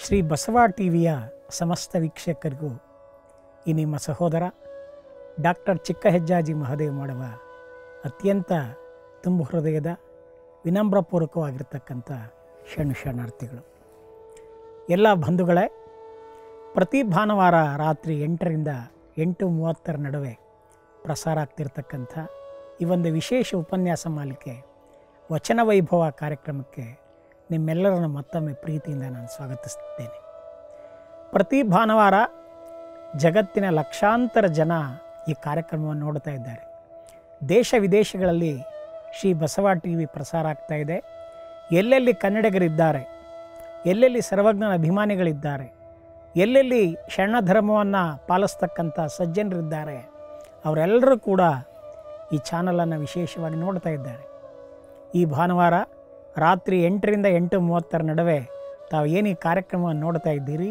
ಶ್ರೀ ಬಸವ ಟಿವಿಯ ಸಮಸ್ತ ವೀಕ್ಷಕರಿಗೂ ಈ ನಿಮ್ಮ ಸಹೋದರ ಡಾಕ್ಟರ್ ಚಿಕ್ಕ ಹೆಜ್ಜಾಜಿ ಮಹದೇವ್ ಮಾಡುವ ಅತ್ಯಂತ ತುಂಬು ಹೃದಯದ ವಿನಮ್ರಪೂರ್ವಕವಾಗಿರ್ತಕ್ಕಂಥ ಶರಣು ಶರಣಾರ್ಥಿಗಳು ಎಲ್ಲ ಬಂಧುಗಳೇ ಪ್ರತಿ ಭಾನುವಾರ ರಾತ್ರಿ ಎಂಟರಿಂದ ಎಂಟು ಮೂವತ್ತರ ನಡುವೆ ಪ್ರಸಾರ ಆಗ್ತಿರ್ತಕ್ಕಂಥ ಈ ಒಂದು ವಿಶೇಷ ಉಪನ್ಯಾಸ ಮಾಲಿಕೆ ವಚನ ವೈಭವ ಕಾರ್ಯಕ್ರಮಕ್ಕೆ ನಿಮ್ಮೆಲ್ಲರನ್ನು ಮತ್ತೊಮ್ಮೆ ಪ್ರೀತಿಯಿಂದ ನಾನು ಸ್ವಾಗತಿಸುತ್ತೇನೆ ಪ್ರತಿ ಭಾನುವಾರ ಜಗತ್ತಿನ ಲಕ್ಷಾಂತರ ಜನ ಈ ಕಾರ್ಯಕ್ರಮವನ್ನು ನೋಡ್ತಾ ಇದ್ದಾರೆ ದೇಶ ವಿದೇಶಗಳಲ್ಲಿ ಶ್ರೀ ಬಸವ ಟಿ ವಿ ಪ್ರಸಾರ ಆಗ್ತಾ ಇದೆ ಎಲ್ಲೆಲ್ಲಿ ಕನ್ನಡಿಗರಿದ್ದಾರೆ ಎಲ್ಲೆಲ್ಲಿ ಸರ್ವಜ್ಞನ ಅಭಿಮಾನಿಗಳಿದ್ದಾರೆ ಎಲ್ಲೆಲ್ಲಿ ಶರಣ ಧರ್ಮವನ್ನು ಪಾಲಿಸ್ತಕ್ಕಂಥ ಸಜ್ಜನರಿದ್ದಾರೆ ಅವರೆಲ್ಲರೂ ಕೂಡ ಈ ಚಾನಲನ್ನು ವಿಶೇಷವಾಗಿ ನೋಡ್ತಾ ಇದ್ದಾರೆ ಈ ಭಾನುವಾರ ರಾತ್ರಿ ಎಂಟರಿಂದ ಎಂಟು ಮೂವತ್ತರ ನಡುವೆ ತಾವು ಏನು ಈ ಕಾರ್ಯಕ್ರಮವನ್ನು ನೋಡ್ತಾ ಇದ್ದೀರಿ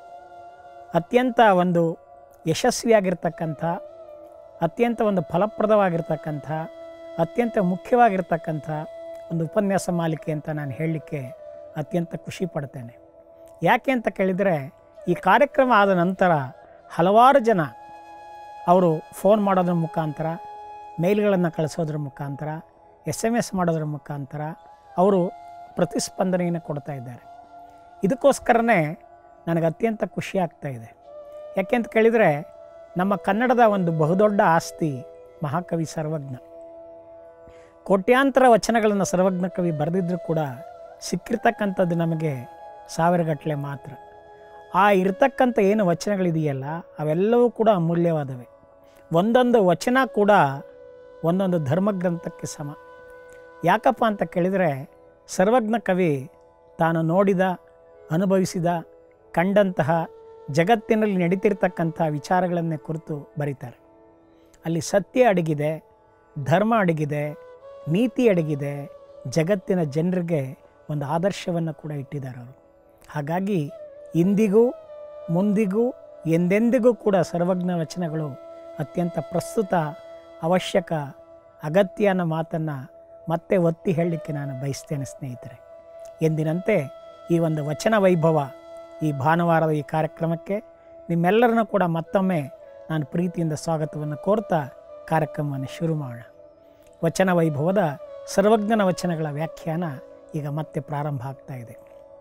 ಅತ್ಯಂತ ಒಂದು ಯಶಸ್ವಿಯಾಗಿರ್ತಕ್ಕಂಥ ಅತ್ಯಂತ ಒಂದು ಫಲಪ್ರದವಾಗಿರ್ತಕ್ಕಂಥ ಅತ್ಯಂತ ಮುಖ್ಯವಾಗಿರ್ತಕ್ಕಂಥ ಒಂದು ಉಪನ್ಯಾಸ ಮಾಲಿಕೆ ಅಂತ ನಾನು ಹೇಳಲಿಕ್ಕೆ ಅತ್ಯಂತ ಖುಷಿ ಪಡ್ತೇನೆ ಯಾಕೆ ಅಂತ ಕೇಳಿದರೆ ಈ ಕಾರ್ಯಕ್ರಮ ಆದ ನಂತರ ಹಲವಾರು ಜನ ಅವರು ಫೋನ್ ಮಾಡೋದ್ರ ಮುಖಾಂತರ ಮೇಲ್ಗಳನ್ನು ಕಳಿಸೋದ್ರ ಮುಖಾಂತರ ಎಸ್ ಎಮ್ ಎಸ್ ಮಾಡೋದ್ರ ಮುಖಾಂತರ ಅವರು ಪ್ರತಿಸ್ಪಂದನೆಯನ್ನು ಕೊಡ್ತಾ ಇದ್ದಾರೆ ಇದಕ್ಕೋಸ್ಕರನೇ ನನಗೆ ಅತ್ಯಂತ ಖುಷಿ ಆಗ್ತಾ ಇದೆ ಯಾಕೆ ಅಂತ ಕೇಳಿದರೆ ನಮ್ಮ ಕನ್ನಡದ ಒಂದು ಬಹುದೊಡ್ಡ ಆಸ್ತಿ ಮಹಾಕವಿ ಸರ್ವಜ್ಞ ಕೋಟ್ಯಾಂತರ ವಚನಗಳನ್ನು ಸರ್ವಜ್ಞ ಕವಿ ಬರೆದಿದ್ದರೂ ಕೂಡ ಸಿಕ್ಕಿರ್ತಕ್ಕಂಥದ್ದು ನಮಗೆ ಸಾವಿರಗಟ್ಟಲೆ ಮಾತ್ರ ಆ ಇರತಕ್ಕಂಥ ಏನು ವಚನಗಳಿದೆಯಲ್ಲ ಅವೆಲ್ಲವೂ ಕೂಡ ಅಮೂಲ್ಯವಾದವೆ ಒಂದೊಂದು ವಚನ ಕೂಡ ಒಂದೊಂದು ಧರ್ಮಗ್ರಂಥಕ್ಕೆ ಸಮ ಯಾಕಪ್ಪ ಅಂತ ಕೇಳಿದರೆ ಸರ್ವಜ್ಞ ಕವಿ ತಾನು ನೋಡಿದ ಅನುಭವಿಸಿದ ಕಂಡಂತಹ ಜಗತ್ತಿನಲ್ಲಿ ನಡೀತಿರ್ತಕ್ಕಂಥ ವಿಚಾರಗಳನ್ನೇ ಕುರಿತು ಬರೀತಾರೆ ಅಲ್ಲಿ ಸತ್ಯ ಅಡಗಿದೆ ಧರ್ಮ ಅಡಗಿದೆ ನೀತಿ ಅಡಗಿದೆ ಜಗತ್ತಿನ ಜನರಿಗೆ ಒಂದು ಆದರ್ಶವನ್ನು ಕೂಡ ಇಟ್ಟಿದ್ದಾರೆ ಅವರು ಹಾಗಾಗಿ ಇಂದಿಗೂ ಮುಂದಿಗೂ ಎಂದೆಂದಿಗೂ ಕೂಡ ಸರ್ವಜ್ಞ ವಚನಗಳು ಅತ್ಯಂತ ಪ್ರಸ್ತುತ ಅವಶ್ಯಕ ಅಗತ್ಯ ಅನ್ನೋ ಮಾತನ್ನು ಮತ್ತೆ ಒತ್ತಿ ಹೇಳಲಿಕ್ಕೆ ನಾನು ಬಯಸ್ತೇನೆ ಸ್ನೇಹಿತರೆ ಎಂದಿನಂತೆ ಈ ಒಂದು ವಚನ ವೈಭವ ಈ ಭಾನುವಾರದ ಈ ಕಾರ್ಯಕ್ರಮಕ್ಕೆ ನಿಮ್ಮೆಲ್ಲರನ್ನೂ ಕೂಡ ಮತ್ತೊಮ್ಮೆ ನಾನು ಪ್ರೀತಿಯಿಂದ ಸ್ವಾಗತವನ್ನು ಕೋರ್ತಾ ಕಾರ್ಯಕ್ರಮವನ್ನು ಶುರು ಮಾಡೋಣ ವಚನ ವೈಭವದ ಸರ್ವಜ್ಞನ ವಚನಗಳ ವ್ಯಾಖ್ಯಾನ ಈಗ ಮತ್ತೆ ಪ್ರಾರಂಭ ಆಗ್ತಾ ಇದೆ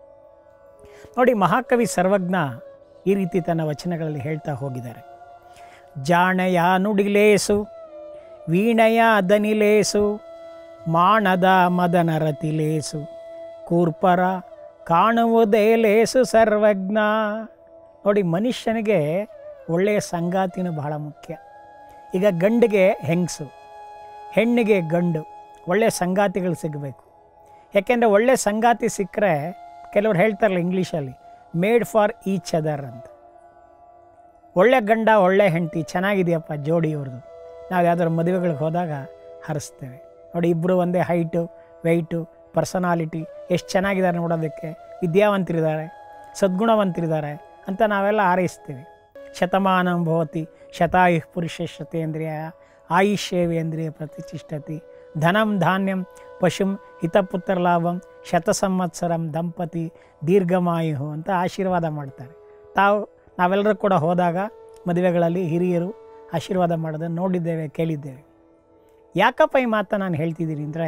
ನೋಡಿ ಮಹಾಕವಿ ಸರ್ವಜ್ಞ ಈ ರೀತಿ ತನ್ನ ವಚನಗಳಲ್ಲಿ ಹೇಳ್ತಾ ಹೋಗಿದ್ದಾರೆ ಜಾಣೆಯ ನುಡಿಲೇಸು ವೀಣೆಯ ದನಿಲೇಸು ಮಾಣದ ಮದನ ರತಿಲೇಸು ಕೂರ್ಪರ ಕಾಣುವುದೇ ಲೇಸು ಸರ್ವಜ್ಞ ನೋಡಿ ಮನುಷ್ಯನಿಗೆ ಒಳ್ಳೆಯ ಸಂಗಾತಿನೂ ಬಹಳ ಮುಖ್ಯ ಈಗ ಗಂಡಿಗೆ ಹೆಂಗಸು ಹೆಣ್ಣಿಗೆ ಗಂಡು ಒಳ್ಳೆಯ ಸಂಗಾತಿಗಳು ಸಿಗಬೇಕು ಯಾಕೆಂದರೆ ಒಳ್ಳೆಯ ಸಂಗಾತಿ ಸಿಕ್ಕರೆ ಕೆಲವ್ರು ಹೇಳ್ತಾರಲ್ಲ ಇಂಗ್ಲೀಷಲ್ಲಿ ಮೇಡ್ ಫಾರ್ ಈಚ್ ಅದರ್ ಅಂತ ಒಳ್ಳೆ ಗಂಡ ಒಳ್ಳೆ ಹೆಂಡತಿ ಚೆನ್ನಾಗಿದೆಯಪ್ಪ ಜೋಡಿ ಅವ್ರದ್ದು ನಾವು ಯಾವ್ದಾದ್ರು ಮದುವೆಗಳಿಗೆ ಹೋದಾಗ ಹರಿಸ್ತೇವೆ ನೋಡಿ ಇಬ್ಬರು ಒಂದೇ ಹೈಟು ವೆಯ್ಟು ಪರ್ಸನಾಲಿಟಿ ಎಷ್ಟು ಚೆನ್ನಾಗಿದ್ದಾರೆ ನೋಡೋದಕ್ಕೆ ವಿದ್ಯಾವಂತರಿದ್ದಾರೆ ಸದ್ಗುಣವಂತರಿದ್ದಾರೆ ಅಂತ ನಾವೆಲ್ಲ ಹಾರೈಸ್ತೀವಿ ಶತಮಾನಂ ಭವತಿ ಶತಾಯು ಪುರುಷ ಶತೇಂದ್ರಿಯ ಆಯುಷ್ಯೇವೇಂದ್ರಿಯ ಪ್ರತಿಷ್ಠತಿ ಧನಂ ಧಾನ್ಯಂ ಪಶುಂ ಹಿತಪುತ್ರ ಲಾಭಂ ಶತ ಸಂವತ್ಸರಂ ದಂಪತಿ ದೀರ್ಘಮಾಯು ಅಂತ ಆಶೀರ್ವಾದ ಮಾಡ್ತಾರೆ ತಾವು ನಾವೆಲ್ಲರೂ ಕೂಡ ಹೋದಾಗ ಮದುವೆಗಳಲ್ಲಿ ಹಿರಿಯರು ಆಶೀರ್ವಾದ ಮಾಡೋದನ್ನು ನೋಡಿದ್ದೇವೆ ಕೇಳಿದ್ದೇವೆ ಯಾಕಪ್ಪ ಈ ಮಾತನ್ನು ನಾನು ಹೇಳ್ತಿದ್ದೀನಿ ಅಂದರೆ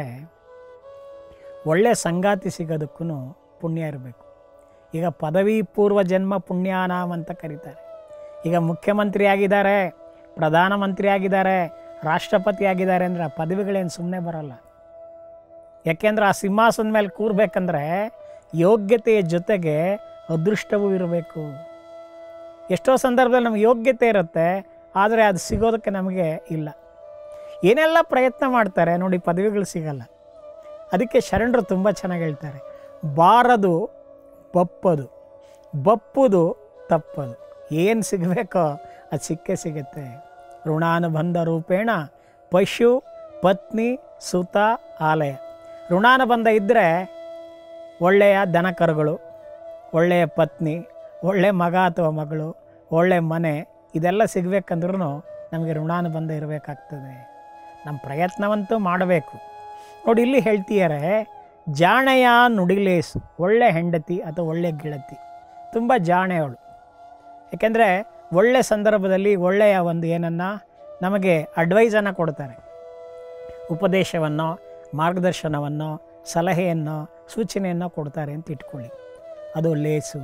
ಒಳ್ಳೆಯ ಸಂಗಾತಿ ಸಿಗೋದಕ್ಕೂ ಪುಣ್ಯ ಇರಬೇಕು ಈಗ ಪದವಿ ಪೂರ್ವ ಜನ್ಮ ಪುಣ್ಯಾನಾಮ್ ಅಂತ ಕರೀತಾರೆ ಈಗ ಮುಖ್ಯಮಂತ್ರಿ ಆಗಿದ್ದಾರೆ ಪ್ರಧಾನಮಂತ್ರಿ ಆಗಿದ್ದಾರೆ ರಾಷ್ಟ್ರಪತಿ ಆಗಿದ್ದಾರೆ ಅಂದರೆ ಆ ಪದವಿಗಳೇನು ಸುಮ್ಮನೆ ಬರೋಲ್ಲ ಯಾಕೆಂದ್ರೆ ಆ ಸಿಂಹಾಸನದ ಮೇಲೆ ಕೂರ್ಬೇಕಂದ್ರೆ ಯೋಗ್ಯತೆಯ ಜೊತೆಗೆ ಅದೃಷ್ಟವೂ ಇರಬೇಕು ಎಷ್ಟೋ ಸಂದರ್ಭದಲ್ಲಿ ನಮಗೆ ಯೋಗ್ಯತೆ ಇರುತ್ತೆ ಆದರೆ ಅದು ಸಿಗೋದಕ್ಕೆ ನಮಗೆ ಇಲ್ಲ ಏನೆಲ್ಲ ಪ್ರಯತ್ನ ಮಾಡ್ತಾರೆ ನೋಡಿ ಪದವಿಗಳು ಸಿಗಲ್ಲ ಅದಕ್ಕೆ ಶರಣರು ತುಂಬ ಚೆನ್ನಾಗಿ ಹೇಳ್ತಾರೆ ಬಾರದು ಬಪ್ಪದು ಬಪ್ಪುದು ತಪ್ಪದು ಏನು ಸಿಗಬೇಕೋ ಅದು ಸಿಕ್ಕೇ ಸಿಗುತ್ತೆ ಋಣಾನುಬಂಧ ರೂಪೇಣ ಪಶು ಪತ್ನಿ ಸುತ ಆಲಯ ಋಣಾನುಬಂಧ ಇದ್ದರೆ ಒಳ್ಳೆಯ ದನಕರುಗಳು ಒಳ್ಳೆಯ ಪತ್ನಿ ಒಳ್ಳೆಯ ಮಗ ಅಥವಾ ಮಗಳು ಒಳ್ಳೆಯ ಮನೆ ಇದೆಲ್ಲ ಸಿಗಬೇಕಂದ್ರೂ ನಮಗೆ ಋಣಾನುಬಂಧ ಇರಬೇಕಾಗ್ತದೆ ನಮ್ಮ ಪ್ರಯತ್ನವಂತೂ ಮಾಡಬೇಕು ನೋಡಿ ಇಲ್ಲಿ ಹೇಳ್ತೀಯಾರೆ ಜಾಣೆಯ ನುಡಿಲೇಸು ಒಳ್ಳೆ ಹೆಂಡತಿ ಅಥವಾ ಒಳ್ಳೆ ಗೆಳತಿ ತುಂಬ ಜಾಣೆ ಅವಳು ಏಕೆಂದರೆ ಒಳ್ಳೆಯ ಸಂದರ್ಭದಲ್ಲಿ ಒಳ್ಳೆಯ ಒಂದು ಏನನ್ನು ನಮಗೆ ಅಡ್ವೈಸನ್ನು ಕೊಡ್ತಾರೆ ಉಪದೇಶವನ್ನು ಮಾರ್ಗದರ್ಶನವನ್ನು ಸಲಹೆಯನ್ನು ಸೂಚನೆಯನ್ನು ಕೊಡ್ತಾರೆ ಅಂತ ಇಟ್ಕೊಳ್ಳಿ ಅದು ಲೇಸು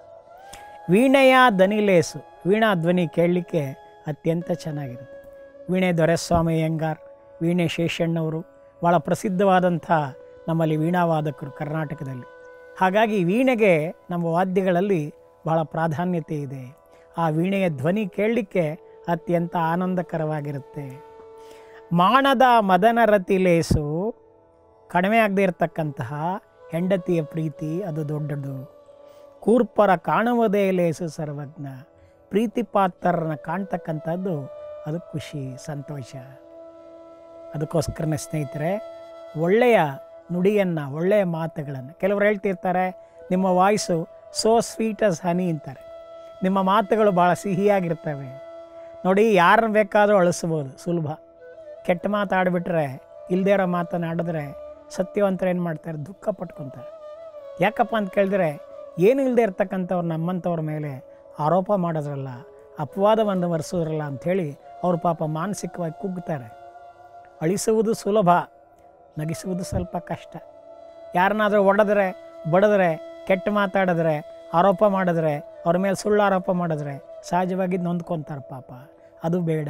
ವೀಣೆಯ ದನಿ ಲೇಸು ವೀಣಾ ಧ್ವನಿ ಕೇಳಲಿಕ್ಕೆ ಅತ್ಯಂತ ಚೆನ್ನಾಗಿರುತ್ತೆ ವೀಣೆ ದೊರೆಸ್ವಾಮಿ ಅಯ್ಯಂಗಾರ್ ವೀಣೆ ಶೇಷಣ್ಣವರು ಭಾಳ ಪ್ರಸಿದ್ಧವಾದಂಥ ನಮ್ಮಲ್ಲಿ ವೀಣಾವಾದಕರು ಕರ್ನಾಟಕದಲ್ಲಿ ಹಾಗಾಗಿ ವೀಣೆಗೆ ನಮ್ಮ ವಾದ್ಯಗಳಲ್ಲಿ ಬಹಳ ಪ್ರಾಧಾನ್ಯತೆ ಇದೆ ಆ ವೀಣೆಯ ಧ್ವನಿ ಕೇಳಲಿಕ್ಕೆ ಅತ್ಯಂತ ಆನಂದಕರವಾಗಿರುತ್ತೆ ಮಾಣದ ಮದನ ರತಿ ಲೇಸು ಕಡಿಮೆ ಆಗದೇ ಇರತಕ್ಕಂತಹ ಹೆಂಡತಿಯ ಪ್ರೀತಿ ಅದು ದೊಡ್ಡದು ಕೂರ್ಪರ ಕಾಣುವುದೇ ಲೇಸು ಸರ್ವಜ್ಞ ಪ್ರೀತಿ ಪಾತ್ರರನ್ನ ಕಾಣ್ತಕ್ಕಂಥದ್ದು ಅದು ಖುಷಿ ಸಂತೋಷ ಅದಕ್ಕೋಸ್ಕರನೇ ಸ್ನೇಹಿತರೆ ಒಳ್ಳೆಯ ನುಡಿಯನ್ನು ಒಳ್ಳೆಯ ಮಾತುಗಳನ್ನು ಕೆಲವರು ಹೇಳ್ತಿರ್ತಾರೆ ನಿಮ್ಮ voice so sweet as honey ಅಂತಾರೆ ನಿಮ್ಮ ಮಾತುಗಳು ಭಾಳ ಸಿಹಿಯಾಗಿರ್ತವೆ ನೋಡಿ ಯಾರನ್ನ ಬೇಕಾದರೂ ಅಳಿಸ್ಬೋದು ಸುಲಭ ಕೆಟ್ಟ ಮಾತಾಡಿಬಿಟ್ರೆ ಇಲ್ಲದೇ ಇರೋ ಮಾತನಾಡಿದ್ರೆ ಸತ್ಯವಂತರು ಏನು ಮಾಡ್ತಾರೆ ದುಃಖ ಪಟ್ಕೊತಾರೆ ಯಾಕಪ್ಪ ಅಂತ ಕೇಳಿದ್ರೆ ಏನು ಇಲ್ಲದೆ ಇರ್ತಕ್ಕಂಥವ್ರು ನಮ್ಮಂಥವ್ರ ಮೇಲೆ ಆರೋಪ ಮಾಡೋದ್ರಲ್ಲ ಅಪವಾದವನ್ನು ಒರೆಸೋದ್ರಲ್ಲ ಅಂಥೇಳಿ ಅವ್ರ ಪಾಪ ಮಾನಸಿಕವಾಗಿ ಕುಗ್ತಾರೆ ಅಳಿಸುವುದು ಸುಲಭ ನಗಿಸುವುದು ಸ್ವಲ್ಪ ಕಷ್ಟ ಯಾರನ್ನಾದರೂ ಒಡೆದ್ರೆ ಬಡಿದ್ರೆ ಕೆಟ್ಟ ಮಾತಾಡಿದ್ರೆ ಆರೋಪ ಮಾಡಿದ್ರೆ ಅವ್ರ ಮೇಲೆ ಸುಳ್ಳು ಆರೋಪ ಮಾಡಿದ್ರೆ ಸಹಜವಾಗಿ ನೊಂದ್ಕೊತಾರೆ ಪಾಪ ಅದು ಬೇಡ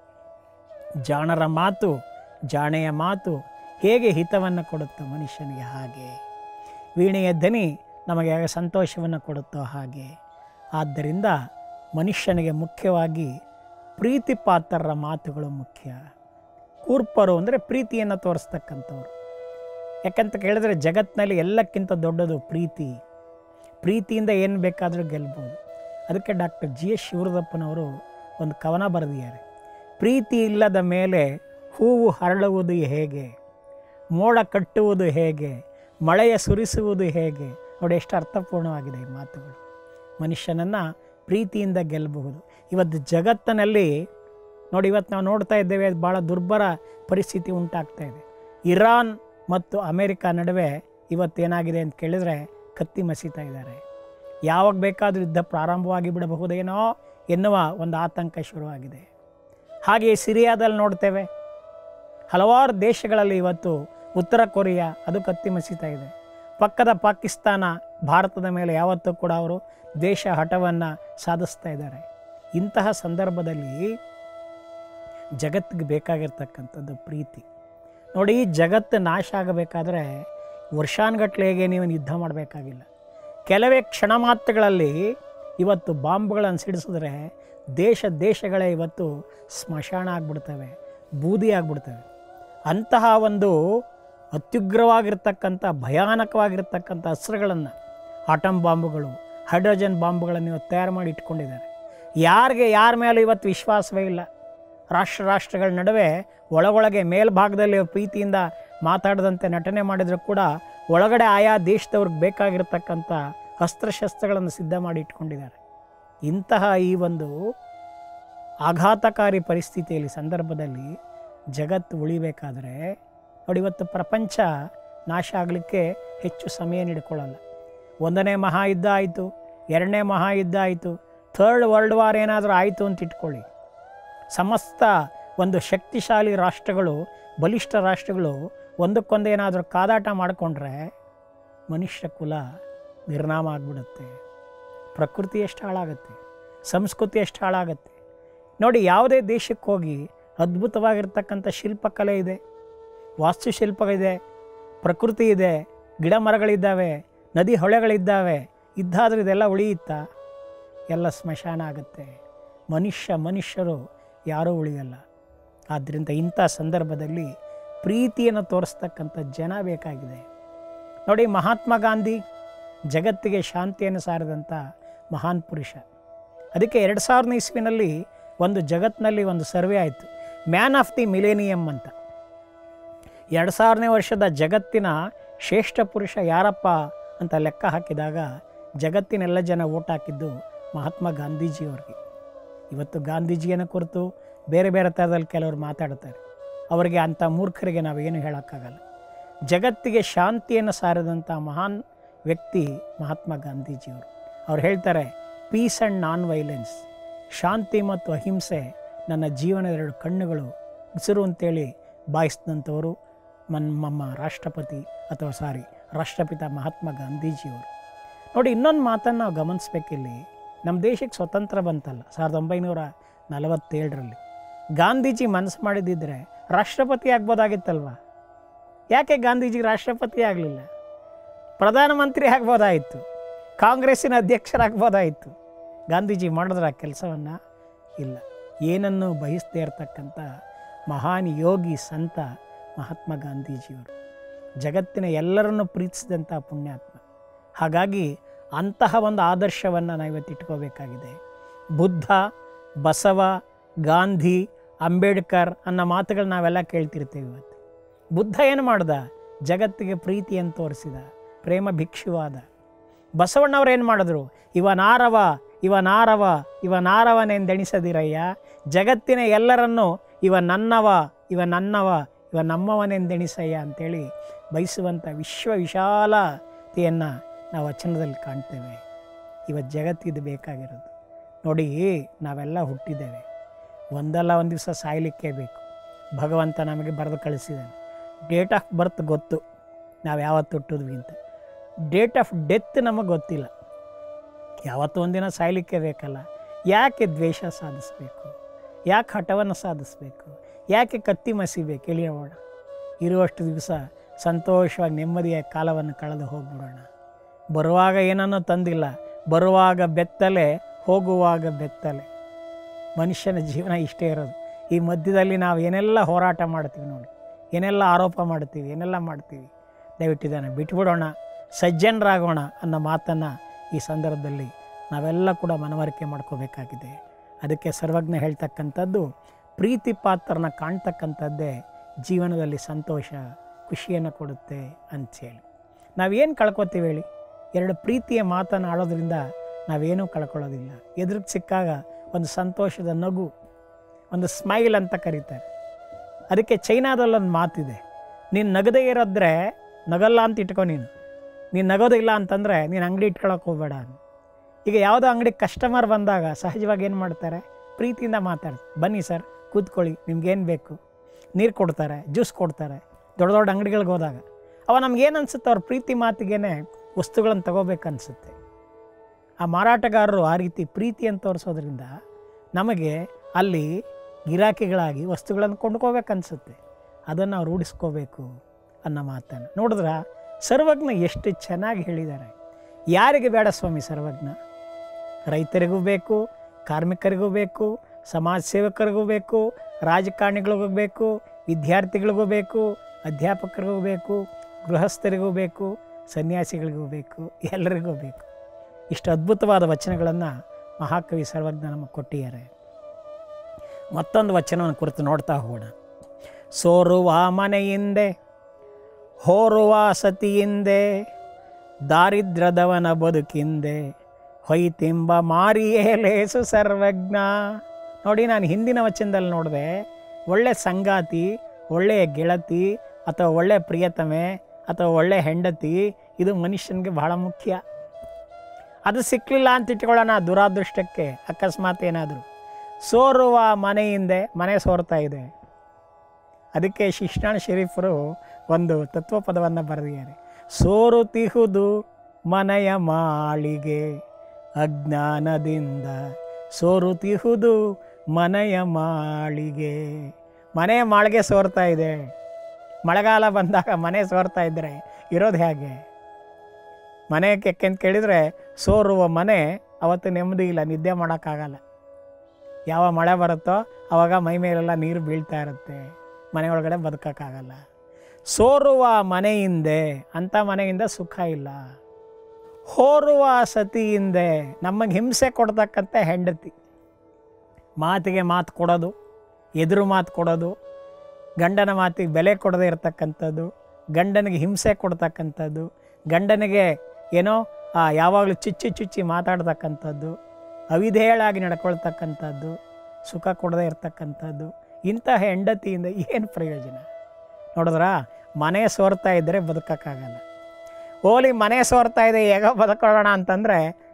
ಜಾಣರ ಮಾತು ಜಾಣೆಯ ಮಾತು ಹೇಗೆ ಹಿತವನ್ನು ಕೊಡುತ್ತೋ ಮನುಷ್ಯನಿಗೆ ಹಾಗೆ ವೀಣೆಯ ದನಿ ನಮಗೆ ಹೇಗೆ ಸಂತೋಷವನ್ನು ಕೊಡುತ್ತೋ ಹಾಗೆ ಆದ್ದರಿಂದ ಮನುಷ್ಯನಿಗೆ ಮುಖ್ಯವಾಗಿ ಪ್ರೀತಿ ಪಾತ್ರರ ಮಾತುಗಳು ಮುಖ್ಯ ಕೂರ್ಪರು ಅಂದರೆ ಪ್ರೀತಿಯನ್ನು ತೋರಿಸ್ತಕ್ಕಂಥವ್ರು ಯಾಕಂತ ಕೇಳಿದ್ರೆ ಜಗತ್ತಿನಲ್ಲಿ ಎಲ್ಲಕ್ಕಿಂತ ದೊಡ್ಡದು ಪ್ರೀತಿ ಪ್ರೀತಿಯಿಂದ ಏನು ಬೇಕಾದರೂ ಗೆಲ್ಬೋದು ಅದಕ್ಕೆ ಡಾಕ್ಟರ್ ಜಿ ಎಸ್ ಶಿವರುದಪ್ಪನವರು ಒಂದು ಕವನ ಬರೆದಿದ್ದಾರೆ ಪ್ರೀತಿ ಇಲ್ಲದ ಮೇಲೆ ಹೂವು ಹರಳುವುದು ಹೇಗೆ ಮೋಡ ಕಟ್ಟುವುದು ಹೇಗೆ ಮಳೆಯ ಸುರಿಸುವುದು ಹೇಗೆ ನೋಡಿ ಎಷ್ಟು ಅರ್ಥಪೂರ್ಣವಾಗಿದೆ ಈ ಮಾತುಗಳು ಮನುಷ್ಯನನ್ನು ಪ್ರೀತಿಯಿಂದ ಗೆಲ್ಲಬಹುದು ಇವತ್ತು ಜಗತ್ತಿನಲ್ಲಿ ನೋಡಿ ಇವತ್ತು ನಾವು ನೋಡ್ತಾ ಇದ್ದೇವೆ ಭಾಳ ದುರ್ಬರ ಪರಿಸ್ಥಿತಿ ಉಂಟಾಗ್ತಾ ಇದೆ ಇರಾನ್ ಮತ್ತು ಅಮೇರಿಕ ನಡುವೆ ಇವತ್ತೇನಾಗಿದೆ ಅಂತ ಕೇಳಿದರೆ ಕತ್ತಿ ಮಸೀತಾ ಇದ್ದಾರೆ ಯಾವಾಗ ಬೇಕಾದರೂ ಯುದ್ಧ ಪ್ರಾರಂಭವಾಗಿ ಬಿಡಬಹುದೇನೋ ಎನ್ನುವ ಒಂದು ಆತಂಕ ಶುರುವಾಗಿದೆ ಹಾಗೆಯೇ ಸಿರಿಯಾದಲ್ಲಿ ನೋಡ್ತೇವೆ ಹಲವಾರು ದೇಶಗಳಲ್ಲಿ ಇವತ್ತು ಉತ್ತರ ಕೊರಿಯಾ ಅದು ಕತ್ತಿ ಮಸೀತಾ ಇದೆ ಪಕ್ಕದ ಪಾಕಿಸ್ತಾನ ಭಾರತದ ಮೇಲೆ ಯಾವತ್ತೂ ಕೂಡ ಅವರು ದೇಶ ಹಠವನ್ನು ಸಾಧಿಸ್ತಾ ಇದ್ದಾರೆ ಇಂತಹ ಸಂದರ್ಭದಲ್ಲಿ ಜಗತ್ತಿಗೆ ಬೇಕಾಗಿರ್ತಕ್ಕಂಥದ್ದು ಪ್ರೀತಿ ನೋಡಿ ಜಗತ್ತು ನಾಶ ಆಗಬೇಕಾದ್ರೆ ವರ್ಷಾನುಗಟ್ಲೆಗೆ ನೀವು ಯುದ್ಧ ಮಾಡಬೇಕಾಗಿಲ್ಲ ಕೆಲವೇ ಕ್ಷಣ ಮಾತ್ರಗಳಲ್ಲಿ ಇವತ್ತು ಬಾಂಬ್ಗಳನ್ನು ಸಿಡಿಸಿದ್ರೆ ದೇಶ ದೇಶಗಳೇ ಇವತ್ತು ಸ್ಮಶಾನ ಆಗ್ಬಿಡ್ತವೆ ಬೂದಿ ಆಗ್ಬಿಡ್ತವೆ ಅಂತಹ ಒಂದು ಅತ್ಯುಗ್ರವಾಗಿರ್ತಕ್ಕಂಥ ಭಯಾನಕವಾಗಿರ್ತಕ್ಕಂಥ ಅಸ್ತ್ರಗಳನ್ನು ಆಟಮ್ ಬಾಂಬುಗಳು ಹೈಡ್ರೋಜನ್ ಬಾಂಬುಗಳನ್ನು ಇವತ್ತು ತಯಾರು ಮಾಡಿ ಇಟ್ಕೊಂಡಿದ್ದಾರೆ ಯಾರಿಗೆ ಯಾರ ಮೇಲೆ ಇವತ್ತು ವಿಶ್ವಾಸವೇ ಇಲ್ಲ ರಾಷ್ಟ್ರ ರಾಷ್ಟ್ರಗಳ ನಡುವೆ ಒಳಗೊಳಗೆ ಮೇಲ್ಭಾಗದಲ್ಲಿ ಪ್ರೀತಿಯಿಂದ ಮಾತಾಡದಂತೆ ನಟನೆ ಮಾಡಿದರೂ ಕೂಡ ಒಳಗಡೆ ಆಯಾ ದೇಶದವ್ರಿಗೆ ಬೇಕಾಗಿರ್ತಕ್ಕಂಥ ಅಸ್ತ್ರಶಸ್ತ್ರಗಳನ್ನು ಸಿದ್ಧ ಮಾಡಿ ಇಟ್ಕೊಂಡಿದ್ದಾರೆ ಇಂತಹ ಈ ಒಂದು ಆಘಾತಕಾರಿ ಪರಿಸ್ಥಿತಿಯಲ್ಲಿ ಸಂದರ್ಭದಲ್ಲಿ ಜಗತ್ತು ಉಳಿಬೇಕಾದರೆ ನೋಡಿ ಇವತ್ತು ಪ್ರಪಂಚ ನಾಶ ಆಗಲಿಕ್ಕೆ ಹೆಚ್ಚು ಸಮಯ ನೀಡಿಕೊಳ್ಳಲ್ಲ ಒಂದನೇ ಮಹಾಯುದ್ಧ ಆಯಿತು ಎರಡನೇ ಮಹಾಯುದ್ಧ ಆಯಿತು ಥರ್ಡ್ ವರ್ಲ್ಡ್ ವಾರ್ ಏನಾದರೂ ಆಯಿತು ಅಂತ ಇಟ್ಕೊಳ್ಳಿ ಸಮಸ್ತ ಒಂದು ಶಕ್ತಿಶಾಲಿ ರಾಷ್ಟ್ರಗಳು ಬಲಿಷ್ಠ ರಾಷ್ಟ್ರಗಳು ಒಂದಕ್ಕೊಂದು ಏನಾದರೂ ಕಾದಾಟ ಮಾಡಿಕೊಂಡ್ರೆ ಮನುಷ್ಯ ಕುಲ ನಿರ್ನಾಮ ಆಗಿಬಿಡುತ್ತೆ ಪ್ರಕೃತಿ ಎಷ್ಟು ಹಾಳಾಗುತ್ತೆ ಸಂಸ್ಕೃತಿ ಎಷ್ಟು ಹಾಳಾಗುತ್ತೆ ನೋಡಿ ಯಾವುದೇ ದೇಶಕ್ಕೆ ಹೋಗಿ ಅದ್ಭುತವಾಗಿರ್ತಕ್ಕಂಥ ಶಿಲ್ಪಕಲೆ ಇದೆ ವಾಸ್ತುಶಿಲ್ಪ ಇದೆ ಪ್ರಕೃತಿ ಇದೆ ಗಿಡ ಮರಗಳಿದ್ದಾವೆ ನದಿ ಹೊಳೆಗಳಿದ್ದಾವೆ ಇದ್ದಾದರೂ ಇದೆಲ್ಲ ಉಳಿಯುತ್ತಾ ಎಲ್ಲ ಸ್ಮಶಾನ ಆಗುತ್ತೆ ಮನುಷ್ಯ ಮನುಷ್ಯರು ಯಾರೂ ಉಳಿಯಲ್ಲ ಆದ್ದರಿಂದ ಇಂಥ ಸಂದರ್ಭದಲ್ಲಿ ಪ್ರೀತಿಯನ್ನು ತೋರಿಸ್ತಕ್ಕಂಥ ಜನ ಬೇಕಾಗಿದೆ ನೋಡಿ ಮಹಾತ್ಮ ಗಾಂಧಿ ಜಗತ್ತಿಗೆ ಶಾಂತಿಯನ್ನು ಸಾರಿದಂಥ ಮಹಾನ್ ಪುರುಷ ಅದಕ್ಕೆ ಎರಡು ಸಾವಿರದ ಇಸ್ವಿನಲ್ಲಿ ಒಂದು ಜಗತ್ತಿನಲ್ಲಿ ಒಂದು ಸರ್ವೆ ಆಯಿತು ಮ್ಯಾನ್ ಆಫ್ ದಿ ಮಿಲೇನಿಯಮ್ ಅಂತ ಎರಡು ಸಾವಿರನೇ ವರ್ಷದ ಜಗತ್ತಿನ ಶ್ರೇಷ್ಠ ಪುರುಷ ಯಾರಪ್ಪ ಅಂತ ಲೆಕ್ಕ ಹಾಕಿದಾಗ ಜಗತ್ತಿನೆಲ್ಲ ಜನ ಓಟ್ ಹಾಕಿದ್ದು ಮಹಾತ್ಮ ಗಾಂಧೀಜಿಯವ್ರಿಗೆ ಇವತ್ತು ಗಾಂಧೀಜಿಯನ್ನು ಕುರಿತು ಬೇರೆ ಬೇರೆ ಥರದಲ್ಲಿ ಕೆಲವರು ಮಾತಾಡ್ತಾರೆ ಅವರಿಗೆ ಅಂಥ ಮೂರ್ಖರಿಗೆ ನಾವೇನು ಹೇಳೋಕ್ಕಾಗಲ್ಲ ಜಗತ್ತಿಗೆ ಶಾಂತಿಯನ್ನು ಸಾರಿದಂಥ ಮಹಾನ್ ವ್ಯಕ್ತಿ ಮಹಾತ್ಮ ಗಾಂಧೀಜಿಯವರು ಅವ್ರು ಹೇಳ್ತಾರೆ ಪೀಸ್ ಆ್ಯಂಡ್ ನಾನ್ ವೈಲೆನ್ಸ್ ಶಾಂತಿ ಮತ್ತು ಅಹಿಂಸೆ ನನ್ನ ಜೀವನದ ಎರಡು ಕಣ್ಣುಗಳು ಉಸಿರು ಅಂತೇಳಿ ಬಾಯಿಸಿದಂಥವರು ಮನ್ ನಮ್ಮ ರಾಷ್ಟ್ರಪತಿ ಅಥವಾ ಸಾರಿ ರಾಷ್ಟ್ರಪಿತ ಮಹಾತ್ಮ ಗಾಂಧೀಜಿಯವರು ನೋಡಿ ಇನ್ನೊಂದು ಮಾತನ್ನು ನಾವು ಗಮನಿಸ್ಬೇಕಿಲ್ಲಿ ನಮ್ಮ ದೇಶಕ್ಕೆ ಸ್ವತಂತ್ರ ಬಂತಲ್ಲ ಸಾವಿರದ ಒಂಬೈನೂರ ನಲವತ್ತೇಳರಲ್ಲಿ ಗಾಂಧೀಜಿ ಮನಸ್ಸು ಮಾಡಿದ್ದಿದ್ರೆ ರಾಷ್ಟ್ರಪತಿ ಆಗ್ಬೋದಾಗಿತ್ತಲ್ವ ಯಾಕೆ ಗಾಂಧೀಜಿ ರಾಷ್ಟ್ರಪತಿ ಆಗಲಿಲ್ಲ ಪ್ರಧಾನಮಂತ್ರಿ ಆಗ್ಬೋದಾಯಿತು ಕಾಂಗ್ರೆಸ್ಸಿನ ಅಧ್ಯಕ್ಷರಾಗ್ಬೋದಾಯಿತು ಗಾಂಧೀಜಿ ಮಾಡಿದ್ರ ಆ ಕೆಲಸವನ್ನು ಇಲ್ಲ ಏನನ್ನು ಬಯಸದೇ ಇರತಕ್ಕಂಥ ಮಹಾನ್ ಯೋಗಿ ಸಂತ ಮಹಾತ್ಮ ಗಾಂಧೀಜಿಯವರು ಜಗತ್ತಿನ ಎಲ್ಲರನ್ನು ಪ್ರೀತಿಸಿದಂಥ ಪುಣ್ಯಾತ್ಮ ಹಾಗಾಗಿ ಅಂತಹ ಒಂದು ಆದರ್ಶವನ್ನು ನಾವಿವತ್ತು ಇಟ್ಕೋಬೇಕಾಗಿದೆ ಬುದ್ಧ ಬಸವ ಗಾಂಧಿ ಅಂಬೇಡ್ಕರ್ ಅನ್ನೋ ಮಾತುಗಳು ನಾವೆಲ್ಲ ಕೇಳ್ತಿರ್ತೇವೆ ಇವತ್ತು ಬುದ್ಧ ಏನು ಮಾಡ್ದ ಜಗತ್ತಿಗೆ ಪ್ರೀತಿಯನ್ನು ತೋರಿಸಿದ ಪ್ರೇಮ ಭಿಕ್ಷುವಾದ ಬಸವಣ್ಣವ್ರು ಏನು ಮಾಡಿದ್ರು ಇವನಾರವ ಇವನಾರವ ಇವನಾರವನೆಂದೆಣಿಸದಿರಯ್ಯ ಜಗತ್ತಿನ ಎಲ್ಲರನ್ನೂ ಇವ ನನ್ನವ ಇವ ನನ್ನವ ಇವ ನಮ್ಮವನೆಂದೆಣಿಸಯ್ಯ ಅಂತೇಳಿ ಬಯಸುವಂಥ ವಿಶ್ವ ವಿಶಾಲತೆಯನ್ನು ನಾವು ವಚನದಲ್ಲಿ ಕಾಣ್ತೇವೆ ಇವತ್ತು ಜಗತ್ತಿದು ಬೇಕಾಗಿರೋದು ನೋಡಿ ನಾವೆಲ್ಲ ಹುಟ್ಟಿದ್ದೇವೆ ಒಂದಲ್ಲ ಒಂದು ದಿವಸ ಸಾಯಲಿಕ್ಕೆ ಬೇಕು ಭಗವಂತ ನಮಗೆ ಬರೆದು ಕಳಿಸಿದ್ದಾನೆ ಡೇಟ್ ಆಫ್ ಬರ್ತ್ ಗೊತ್ತು ನಾವು ಯಾವತ್ತು ಹುಟ್ಟಿದ್ವಿ ಅಂತ ಡೇಟ್ ಆಫ್ ಡೆತ್ ನಮಗೆ ಗೊತ್ತಿಲ್ಲ ಯಾವತ್ತೂ ಒಂದಿನ ಸಾಯಲಿಕ್ಕೆ ಬೇಕಲ್ಲ ಯಾಕೆ ದ್ವೇಷ ಸಾಧಿಸಬೇಕು ಯಾಕೆ ಹಠವನ್ನು ಸಾಧಿಸಬೇಕು ಯಾಕೆ ಕತ್ತಿ ಮಸಿಬೇಕು ಎಳಿಯೋಣ ಇರುವಷ್ಟು ದಿವಸ ಸಂತೋಷವಾಗಿ ನೆಮ್ಮದಿಯ ಕಾಲವನ್ನು ಕಳೆದು ಹೋಗ್ಬಿಡೋಣ ಬರುವಾಗ ಏನನ್ನೂ ತಂದಿಲ್ಲ ಬರುವಾಗ ಬೆತ್ತಲೆ ಹೋಗುವಾಗ ಬೆತ್ತಲೆ ಮನುಷ್ಯನ ಜೀವನ ಇಷ್ಟೇ ಇರೋದು ಈ ಮಧ್ಯದಲ್ಲಿ ನಾವು ಏನೆಲ್ಲ ಹೋರಾಟ ಮಾಡ್ತೀವಿ ನೋಡಿ ಏನೆಲ್ಲ ಆರೋಪ ಮಾಡ್ತೀವಿ ಏನೆಲ್ಲ ಮಾಡ್ತೀವಿ ದಯವಿಟ್ಟು ಇದನ್ನು ಬಿಟ್ಬಿಡೋಣ ಸಜ್ಜನರಾಗೋಣ ಅನ್ನೋ ಮಾತನ್ನು ಈ ಸಂದರ್ಭದಲ್ಲಿ ನಾವೆಲ್ಲ ಕೂಡ ಮನವರಿಕೆ ಮಾಡ್ಕೋಬೇಕಾಗಿದೆ ಅದಕ್ಕೆ ಸರ್ವಜ್ಞ ಹೇಳ್ತಕ್ಕಂಥದ್ದು ಪ್ರೀತಿ ಪಾತ್ರನ ಕಾಣ್ತಕ್ಕಂಥದ್ದೇ ಜೀವನದಲ್ಲಿ ಸಂತೋಷ ಖುಷಿಯನ್ನು ಕೊಡುತ್ತೆ ಅಂಥೇಳಿ ನಾವೇನು ಕಳ್ಕೊತೀವಿ ಹೇಳಿ ಎರಡು ಪ್ರೀತಿಯ ಮಾತನ್ನು ಆಡೋದ್ರಿಂದ ನಾವೇನೂ ಕಳ್ಕೊಳ್ಳೋದಿಲ್ಲ ಎದುರಿಗೆ ಸಿಕ್ಕಾಗ ಒಂದು ಸಂತೋಷದ ನಗು ಒಂದು ಸ್ಮೈಲ್ ಅಂತ ಕರೀತಾರೆ ಅದಕ್ಕೆ ಚೈನಾದಲ್ಲೊಂದು ಮಾತಿದೆ ನೀನು ನಗದೇ ಇರೋದ್ರೆ ನಗಲ್ಲ ಅಂತ ಇಟ್ಕೊ ನೀನು ನೀನು ನಗೋದಿಲ್ಲ ಅಂತಂದರೆ ನೀನು ಅಂಗಡಿ ಇಟ್ಕೊಳಕ್ಕೆ ಹೋಗಬೇಡ ಈಗ ಯಾವುದೋ ಅಂಗಡಿ ಕಸ್ಟಮರ್ ಬಂದಾಗ ಸಹಜವಾಗಿ ಏನು ಮಾಡ್ತಾರೆ ಪ್ರೀತಿಯಿಂದ ಮಾತಾಡ್ತಾರೆ ಬನ್ನಿ ಸರ್ ಕೂತ್ಕೊಳ್ಳಿ ನಿಮ್ಗೇನು ಬೇಕು ನೀರು ಕೊಡ್ತಾರೆ ಜ್ಯೂಸ್ ಕೊಡ್ತಾರೆ ದೊಡ್ಡ ದೊಡ್ಡ ಅಂಗಡಿಗಳಿಗೆ ಹೋದಾಗ ಅವ ನಮ್ಗೇನು ಅನಿಸುತ್ತೆ ಅವ್ರ ಪ್ರೀತಿ ಮಾತಿಗೇನೆ ವಸ್ತುಗಳನ್ನು ತಗೋಬೇಕನ್ಸುತ್ತೆ ಆ ಮಾರಾಟಗಾರರು ಆ ರೀತಿ ಪ್ರೀತಿಯನ್ನು ತೋರಿಸೋದ್ರಿಂದ ನಮಗೆ ಅಲ್ಲಿ ಗಿರಾಕಿಗಳಾಗಿ ವಸ್ತುಗಳನ್ನು ಕೊಂಡ್ಕೋಬೇಕನ್ಸುತ್ತೆ ಅದನ್ನು ನಾವು ರೂಢಿಸ್ಕೋಬೇಕು ಅನ್ನೋ ಮಾತನ್ನು ನೋಡಿದ್ರ ಸರ್ವಜ್ಞ ಎಷ್ಟು ಚೆನ್ನಾಗಿ ಹೇಳಿದ್ದಾರೆ ಯಾರಿಗೆ ಬೇಡ ಸ್ವಾಮಿ ಸರ್ವಜ್ಞ ರೈತರಿಗೂ ಬೇಕು ಕಾರ್ಮಿಕರಿಗೂ ಬೇಕು ಸಮಾಜ ಸೇವಕರಿಗೂ ಬೇಕು ರಾಜಕಾರಣಿಗಳಿಗೂ ಬೇಕು ವಿದ್ಯಾರ್ಥಿಗಳಿಗೂ ಬೇಕು ಅಧ್ಯಾಪಕರಿಗೂ ಬೇಕು ಗೃಹಸ್ಥರಿಗೂ ಬೇಕು ಸನ್ಯಾಸಿಗಳಿಗೂ ಬೇಕು ಎಲ್ಲರಿಗೂ ಬೇಕು ಇಷ್ಟು ಅದ್ಭುತವಾದ ವಚನಗಳನ್ನು ಮಹಾಕವಿ ಸರ್ವಜ್ಞ ನಮಗೆ ಕೊಟ್ಟಿದ್ದಾರೆ ಮತ್ತೊಂದು ವಚನವನ್ನು ಕುರಿತು ನೋಡ್ತಾ ಹೋಗೋಣ ಸೋರುವ ಮನೆಯಿಂದೆ ಹೋರುವ ಸತಿಯಿಂದೆ ದಾರಿದ್ರ್ಯದವನ ಬದುಕಿಂದೆ ಹೊಯ್ತಿಂಬ ಮಾರಿಯೇ ಲೇಸು ಸರ್ವಜ್ಞ ನೋಡಿ ನಾನು ಹಿಂದಿನ ವಚನದಲ್ಲಿ ನೋಡಿದೆ ಒಳ್ಳೆ ಸಂಗಾತಿ ಒಳ್ಳೆಯ ಗೆಳತಿ ಅಥವಾ ಒಳ್ಳೆ ಪ್ರಿಯತಮೆ ಅಥವಾ ಒಳ್ಳೆ ಹೆಂಡತಿ ಇದು ಮನುಷ್ಯನಿಗೆ ಬಹಳ ಮುಖ್ಯ ಅದು ಸಿಕ್ಕಲಿಲ್ಲ ಅಂತ ಇಟ್ಕೊಳ್ಳೋಣ ದುರಾದೃಷ್ಟಕ್ಕೆ ಅಕಸ್ಮಾತ್ ಏನಾದರೂ ಸೋರುವ ಮನೆಯಿಂದೆ ಮನೆ ಸೋರ್ತಾ ಇದೆ ಅದಕ್ಕೆ ಶಿಕ್ಷಣ ಶರೀಫರು ಒಂದು ತತ್ವಪದವನ್ನು ಬರೆದಿದ್ದಾರೆ ಸೋರುತಿಹುದು ಮನೆಯ ಮಾಳಿಗೆ ಅಜ್ಞಾನದಿಂದ ಸೋರುತಿಹುದು ಮನೆಯ ಮಾಳಿಗೆ ಮನೆಯ ಮಾಳಿಗೆ ಸೋರ್ತಾ ಇದೆ ಮಳೆಗಾಲ ಬಂದಾಗ ಮನೆ ಸೋರ್ತಾ ಇದ್ದರೆ ಇರೋದು ಹೇಗೆ ಮನೆ ಕೆಕ್ಕೆ ಅಂತ ಕೇಳಿದರೆ ಸೋರುವ ಮನೆ ಅವತ್ತು ನೆಮ್ಮದಿ ಇಲ್ಲ ನಿದ್ದೆ ಮಾಡೋಕ್ಕಾಗಲ್ಲ ಯಾವ ಮಳೆ ಬರುತ್ತೋ ಆವಾಗ ಮೈ ಮೇಲೆಲ್ಲ ನೀರು ಬೀಳ್ತಾ ಇರುತ್ತೆ ಮನೆ ಒಳಗಡೆ ಬದುಕೋಕ್ಕಾಗಲ್ಲ ಸೋರುವ ಮನೆಯಿಂದೆ ಅಂಥ ಮನೆಯಿಂದ ಸುಖ ಇಲ್ಲ ಹೋರುವ ಸತಿಯಿಂದೆ ನಮಗೆ ಹಿಂಸೆ ಕೊಡ್ತಕ್ಕಂಥ ಹೆಂಡತಿ ಮಾತಿಗೆ ಮಾತು ಕೊಡೋದು ಎದುರು ಮಾತು ಕೊಡೋದು ಗಂಡನ ಮಾತಿಗೆ ಬೆಲೆ ಕೊಡದೇ ಇರತಕ್ಕಂಥದ್ದು ಗಂಡನಿಗೆ ಹಿಂಸೆ ಕೊಡ್ತಕ್ಕಂಥದ್ದು ಗಂಡನಿಗೆ ಏನೋ ಯಾವಾಗಲೂ ಚುಚ್ಚಿ ಚುಚ್ಚಿ ಮಾತಾಡ್ತಕ್ಕಂಥದ್ದು ಅವಿಧೇಯಳಾಗಿ ನಡ್ಕೊಳ್ತಕ್ಕಂಥದ್ದು ಸುಖ ಕೊಡದೇ ಇರತಕ್ಕಂಥದ್ದು ಇಂತಹ ಹೆಂಡತಿಯಿಂದ ಏನು ಪ್ರಯೋಜನ ನೋಡಿದ್ರಾ ಮನೆ ಸೋರ್ತಾ ಇದ್ದರೆ ಬದುಕೋಕ್ಕಾಗಲ್ಲ ಓಲಿ ಮನೆ ಸೋರ್ತಾ ಇದೆ ಹೇಗೋ ಬದುಕೊಳ್ಳೋಣ ಅಂತಂದರೆ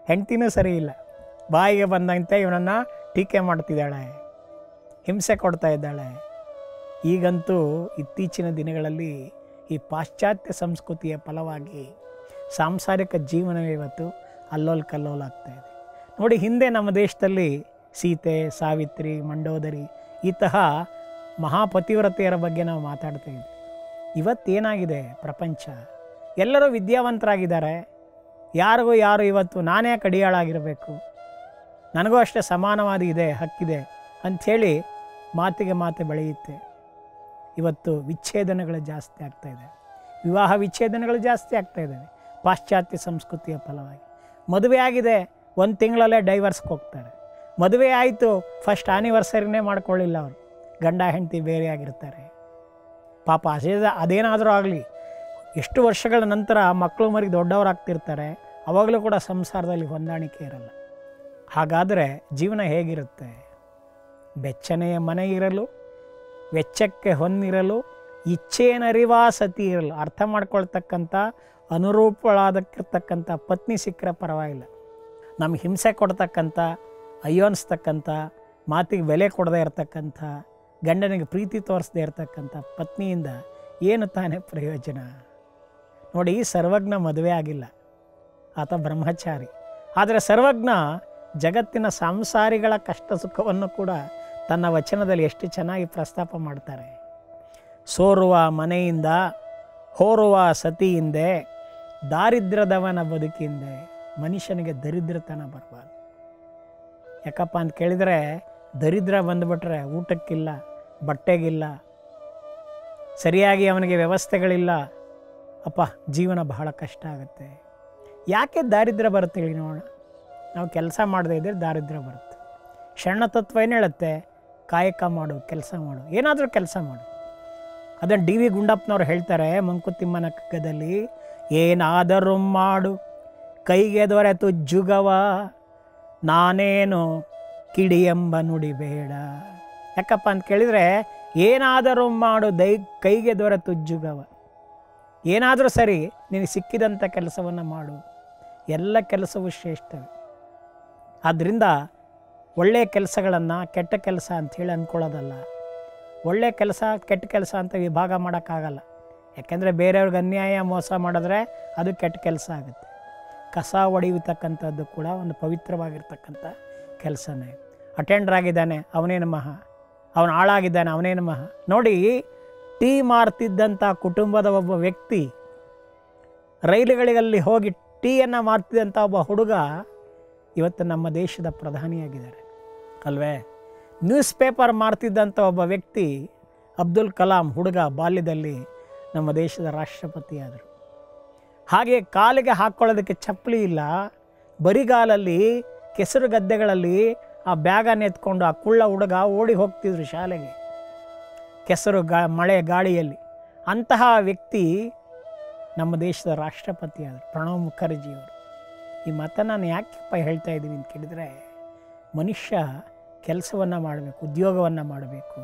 ಹೆಂಡ್ತಿನೂ ಸರಿ ಇಲ್ಲ ಬಾಯಿಗೆ ಬಂದಂತೆ ಇವನನ್ನು ಟೀಕೆ ಮಾಡ್ತಿದ್ದಾಳೆ ಹಿಂಸೆ ಕೊಡ್ತಾ ಇದ್ದಾಳೆ ಈಗಂತೂ ಇತ್ತೀಚಿನ ದಿನಗಳಲ್ಲಿ ಈ ಪಾಶ್ಚಾತ್ಯ ಸಂಸ್ಕೃತಿಯ ಫಲವಾಗಿ ಸಾಂಸಾರಿಕ ಜೀವನವೇ ಇವತ್ತು ಅಲ್ಲೋಲ್ ಕಲ್ಲೋಲ್ ಆಗ್ತಾ ಇದೆ ನೋಡಿ ಹಿಂದೆ ನಮ್ಮ ದೇಶದಲ್ಲಿ ಸೀತೆ ಸಾವಿತ್ರಿ ಮಂಡೋದರಿ ಇಂತಹ ಮಹಾಪತಿವ್ರತೆಯರ ಬಗ್ಗೆ ನಾವು ಮಾತಾಡ್ತಾ ಇದ್ವಿ ಇವತ್ತೇನಾಗಿದೆ ಪ್ರಪಂಚ ಎಲ್ಲರೂ ವಿದ್ಯಾವಂತರಾಗಿದ್ದಾರೆ ಯಾರಿಗೂ ಯಾರು ಇವತ್ತು ನಾನೇ ಕಡಿಯಾಳಾಗಿರಬೇಕು ನನಗೂ ಅಷ್ಟೇ ಸಮಾನವಾದ ಇದೆ ಹಕ್ಕಿದೆ ಅಂಥೇಳಿ ಮಾತಿಗೆ ಮಾತು ಬೆಳೆಯುತ್ತೆ ಇವತ್ತು ವಿಚ್ಛೇದನಗಳು ಜಾಸ್ತಿ ಆಗ್ತಾ ಇದೆ ವಿವಾಹ ವಿಚ್ಛೇದನಗಳು ಜಾಸ್ತಿ ಆಗ್ತಾ ಇದ್ದಾವೆ ಪಾಶ್ಚಾತ್ಯ ಸಂಸ್ಕೃತಿಯ ಫಲವಾಗಿ ಮದುವೆ ಆಗಿದೆ ಒಂದು ತಿಂಗಳಲ್ಲೇ ಡೈವರ್ಸ್ಗೆ ಹೋಗ್ತಾರೆ ಮದುವೆ ಆಯಿತು ಫಸ್ಟ್ ಆನಿವರ್ಸರಿನೇ ಮಾಡ್ಕೊಳ್ಳಿಲ್ಲ ಅವರು ಗಂಡ ಹೆಂಡತಿ ಬೇರೆ ಆಗಿರ್ತಾರೆ ಪಾಪ ಅದೇ ಅದೇನಾದರೂ ಆಗಲಿ ಎಷ್ಟು ವರ್ಷಗಳ ನಂತರ ಮಕ್ಕಳು ಮರಿ ದೊಡ್ಡವರಾಗ್ತಿರ್ತಾರೆ ಅವಾಗಲೂ ಕೂಡ ಸಂಸಾರದಲ್ಲಿ ಹೊಂದಾಣಿಕೆ ಇರಲ್ಲ ಹಾಗಾದರೆ ಜೀವನ ಹೇಗಿರುತ್ತೆ ಬೆಚ್ಚನೆಯ ಮನೆ ಇರಲು ವೆಚ್ಚಕ್ಕೆ ಹೊಂದಿರಲು ಇಚ್ಛೇನರಿವಾ ಸತಿ ಇರಲು ಅರ್ಥ ಮಾಡ್ಕೊಳ್ತಕ್ಕಂಥ ಅನುರೂಪಳಾದಕ್ಕಿರ್ತಕ್ಕಂಥ ಪತ್ನಿ ಸಿಕ್ಕರೆ ಪರವಾಗಿಲ್ಲ ನಮ್ಗೆ ಹಿಂಸೆ ಕೊಡ್ತಕ್ಕಂಥ ಅಯ್ಯೋ ಅನಿಸ್ತಕ್ಕಂಥ ಮಾತಿಗೆ ಬೆಲೆ ಕೊಡದೇ ಇರತಕ್ಕಂಥ ಗಂಡನಿಗೆ ಪ್ರೀತಿ ತೋರಿಸದೇ ಇರತಕ್ಕಂಥ ಪತ್ನಿಯಿಂದ ಏನು ತಾನೇ ಪ್ರಯೋಜನ ನೋಡಿ ಸರ್ವಜ್ಞ ಮದುವೆ ಆಗಿಲ್ಲ ಆತ ಬ್ರಹ್ಮಚಾರಿ ಆದರೆ ಸರ್ವಜ್ಞ ಜಗತ್ತಿನ ಸಾಂಸಾರಿಗಳ ಕಷ್ಟ ಸುಖವನ್ನು ಕೂಡ ತನ್ನ ವಚನದಲ್ಲಿ ಎಷ್ಟು ಚೆನ್ನಾಗಿ ಪ್ರಸ್ತಾಪ ಮಾಡ್ತಾರೆ ಸೋರುವ ಮನೆಯಿಂದ ಹೋರುವ ಸತಿಯಿಂದೆ ದಾರಿದ್ರ್ಯದವನ ಬದುಕಿಂದೆ ಮನುಷ್ಯನಿಗೆ ದರಿದ್ರತನ ಬರಬಾರ್ದು ಯಾಕಪ್ಪ ಅಂತ ಕೇಳಿದರೆ ದರಿದ್ರ ಬಂದುಬಿಟ್ರೆ ಊಟಕ್ಕಿಲ್ಲ ಬಟ್ಟೆಗಿಲ್ಲ ಸರಿಯಾಗಿ ಅವನಿಗೆ ವ್ಯವಸ್ಥೆಗಳಿಲ್ಲ ಅಪ್ಪ ಜೀವನ ಬಹಳ ಕಷ್ಟ ಆಗುತ್ತೆ ಯಾಕೆ ದಾರಿದ್ರ್ಯ ಬರುತ್ತೆ ಹೇಳಿ ನೋಡೋಣ ನಾವು ಕೆಲಸ ಮಾಡದೇ ಇದ್ದರೆ ದಾರಿದ್ರ್ಯ ಬರುತ್ತೆ ಶರಣತತ್ವ ಏನು ಹೇಳುತ್ತೆ ಕಾಯಕ ಮಾಡು ಕೆಲಸ ಮಾಡು ಏನಾದರೂ ಕೆಲಸ ಮಾಡು ಅದನ್ನು ಡಿ ವಿ ಗುಂಡಪ್ಪನವ್ರು ಹೇಳ್ತಾರೆ ಮಂಕುತಿಮ್ಮನ ಕಗ್ಗದಲ್ಲಿ ಏನಾದರೂ ಮಾಡು ಕೈಗೆ ದೊರೆತು ಜುಗವ ನಾನೇನು ಕಿಡಿ ಎಂಬ ನುಡಿ ಬೇಡ ಯಾಕಪ್ಪ ಅಂತ ಕೇಳಿದರೆ ಏನಾದರೂ ಮಾಡು ದೈ ಕೈಗೆ ದೊರೆತು ಜುಗವ ಏನಾದರೂ ಸರಿ ನಿನಗೆ ಸಿಕ್ಕಿದಂಥ ಕೆಲಸವನ್ನು ಮಾಡು ಎಲ್ಲ ಕೆಲಸವೂ ಶ್ರೇಷ್ಠವೇ ಆದ್ದರಿಂದ ಒಳ್ಳೆಯ ಕೆಲಸಗಳನ್ನು ಕೆಟ್ಟ ಕೆಲಸ ಅಂಥೇಳಿ ಅಂದ್ಕೊಳ್ಳೋದಲ್ಲ ಒಳ್ಳೆಯ ಕೆಲಸ ಕೆಟ್ಟ ಕೆಲಸ ಅಂತ ವಿಭಾಗ ಮಾಡೋಕ್ಕಾಗಲ್ಲ ಯಾಕೆಂದರೆ ಬೇರೆಯವ್ರಿಗೆ ಅನ್ಯಾಯ ಮೋಸ ಮಾಡಿದ್ರೆ ಅದು ಕೆಟ್ಟ ಕೆಲಸ ಆಗುತ್ತೆ ಕಸ ಹೊಡೆಯತಕ್ಕಂಥದ್ದು ಕೂಡ ಒಂದು ಪವಿತ್ರವಾಗಿರ್ತಕ್ಕಂಥ ಕೆಲಸನೇ ಅಟೆಂಡರ್ ಆಗಿದ್ದಾನೆ ಅವನೇ ನಮಃ ಅವನು ಹಾಳಾಗಿದ್ದಾನೆ ಅವನೇ ನಮಃ ನೋಡಿ ಟೀ ಮಾರ್ತಿದ್ದಂಥ ಕುಟುಂಬದ ಒಬ್ಬ ವ್ಯಕ್ತಿ ರೈಲುಗಳಿಗಲ್ಲಿ ಹೋಗಿ ಟೀಯನ್ನು ಮಾರ್ತಿದ್ದಂಥ ಒಬ್ಬ ಹುಡುಗ ಇವತ್ತು ನಮ್ಮ ದೇಶದ ಪ್ರಧಾನಿಯಾಗಿದ್ದಾರೆ ಅಲ್ವೇ ನ್ಯೂಸ್ ಪೇಪರ್ ಮಾರ್ತಿದ್ದಂಥ ಒಬ್ಬ ವ್ಯಕ್ತಿ ಅಬ್ದುಲ್ ಕಲಾಂ ಹುಡುಗ ಬಾಲ್ಯದಲ್ಲಿ ನಮ್ಮ ದೇಶದ ರಾಷ್ಟ್ರಪತಿಯಾದರು ಹಾಗೆ ಕಾಲಿಗೆ ಹಾಕ್ಕೊಳ್ಳೋದಕ್ಕೆ ಚಪ್ಪಲಿ ಇಲ್ಲ ಬರಿಗಾಲಲ್ಲಿ ಕೆಸರು ಗದ್ದೆಗಳಲ್ಲಿ ಆ ಬ್ಯಾಗನ್ನು ಎತ್ಕೊಂಡು ಆ ಕುಳ್ಳ ಹುಡುಗ ಓಡಿ ಹೋಗ್ತಿದ್ರು ಶಾಲೆಗೆ ಕೆಸರು ಗಾ ಮಳೆ ಗಾಳಿಯಲ್ಲಿ ಅಂತಹ ವ್ಯಕ್ತಿ ನಮ್ಮ ದೇಶದ ರಾಷ್ಟ್ರಪತಿಯಾದರು ಪ್ರಣವ್ ಮುಖರ್ಜಿಯವರು ಈ ಮಾತನ್ನು ನಾನು ಯಾಕಪ್ಪ ಹೇಳ್ತಾ ಇದ್ದೀನಿ ಅಂತ ಕೇಳಿದರೆ ಮನುಷ್ಯ ಕೆಲಸವನ್ನು ಮಾಡಬೇಕು ಉದ್ಯೋಗವನ್ನು ಮಾಡಬೇಕು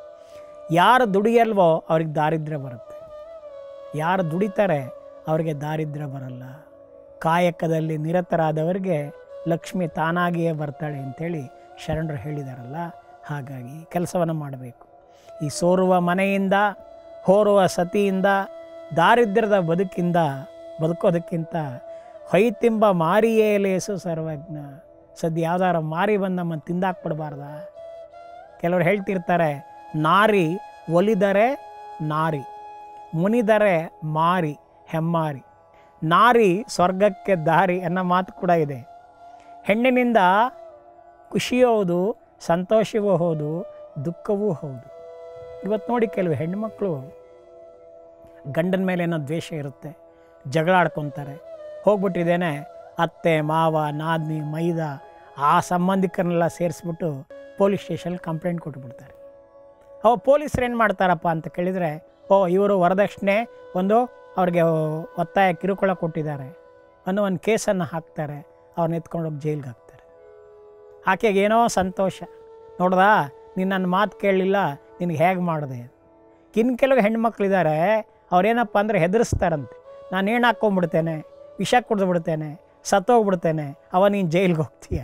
ಯಾರು ದುಡಿಯಲ್ವೋ ಅವ್ರಿಗೆ ದಾರಿದ್ರ್ಯ ಬರುತ್ತೆ ಯಾರು ದುಡಿತಾರೆ ಅವರಿಗೆ ದಾರಿದ್ರ್ಯ ಬರಲ್ಲ ಕಾಯಕದಲ್ಲಿ ನಿರತರಾದವರಿಗೆ ಲಕ್ಷ್ಮಿ ತಾನಾಗಿಯೇ ಬರ್ತಾಳೆ ಅಂಥೇಳಿ ಶರಣರು ಹೇಳಿದಾರಲ್ಲ ಹಾಗಾಗಿ ಕೆಲಸವನ್ನು ಮಾಡಬೇಕು ಈ ಸೋರುವ ಮನೆಯಿಂದ ಹೋರುವ ಸತಿಯಿಂದ ದಾರಿದ್ರ್ಯದ ಬದುಕಿಂದ ಬದುಕೋದಕ್ಕಿಂತ ಹೊಯ್ತಿಂಬ ಮಾರಿಯೇ ಲೇಸು ಸರ್ವಜ್ಞ ಸದ್ಯ ಯಾವ್ದಾರ ಮಾರಿ ಬಂದು ನಮ್ಮನ್ನು ತಿಂದಾಕ್ಬಿಡ್ಬಾರ್ದ ಕೆಲವರು ಹೇಳ್ತಿರ್ತಾರೆ ನಾರಿ ಒಲಿದರೆ ನಾರಿ ಮುನಿದರೆ ಮಾರಿ ಹೆಮ್ಮಾರಿ ನಾರಿ ಸ್ವರ್ಗಕ್ಕೆ ದಾರಿ ಅನ್ನೋ ಮಾತು ಕೂಡ ಇದೆ ಹೆಣ್ಣಿನಿಂದ ಖುಷಿಯೂ ಹೌದು ಸಂತೋಷವೂ ಹೌದು ದುಃಖವೂ ಹೌದು ಇವತ್ತು ನೋಡಿ ಕೆಲವು ಹೆಣ್ಮಕ್ಳು ಗಂಡನ ಮೇಲೆ ಏನೋ ದ್ವೇಷ ಇರುತ್ತೆ ಜಗಳ ಆಡ್ಕೊತಾರೆ ಹೋಗ್ಬಿಟ್ಟಿದ್ದೇನೆ ಅತ್ತೆ ಮಾವ ನಾದ್ನಿ ಮೈದ ಆ ಸಂಬಂಧಿಕರನ್ನೆಲ್ಲ ಸೇರಿಸ್ಬಿಟ್ಟು ಪೊಲೀಸ್ ಸ್ಟೇಷನಲ್ಲಿ ಕಂಪ್ಲೇಂಟ್ ಕೊಟ್ಬಿಡ್ತಾರೆ ಅವ ಪೊಲೀಸರು ಏನು ಮಾಡ್ತಾರಪ್ಪ ಅಂತ ಕೇಳಿದರೆ ಓ ಇವರು ವರದಕ್ಷಿಣೆ ಒಂದು ಅವ್ರಿಗೆ ಒತ್ತಾಯ ಕಿರುಕುಳ ಕೊಟ್ಟಿದ್ದಾರೆ ಅನ್ನೋ ಒಂದು ಕೇಸನ್ನು ಹಾಕ್ತಾರೆ ಅವ್ರನ್ನ ಎತ್ಕೊಂಡೋಗಿ ಜೈಲಿಗೆ ಹಾಕ್ತಾರೆ ಆಕೆಗೆ ಏನೋ ಸಂತೋಷ ನೋಡ್ದಾ ನೀನು ನನ್ನ ಮಾತು ಕೇಳಲಿಲ್ಲ ನಿನಗೆ ಹೇಗೆ ಮಾಡಿದೆ ಇನ್ನು ಕೆಲವು ಹೆಣ್ಮಕ್ಳಿದ್ದಾರೆ ಅವ್ರೇನಪ್ಪ ಅಂದರೆ ಹೆದರಿಸ್ತಾರಂತೆ ನಾನು ಏನು ಹಾಕ್ಕೊಂಬಿಡ್ತೇನೆ ವಿಷ ಕುಡಿದು ಬಿಡ್ತೇನೆ ಸತ್ತೋಗ್ಬಿಡ್ತೇನೆ ಅವ ನೀನು ಜೈಲಿಗೆ ಹೋಗ್ತೀಯ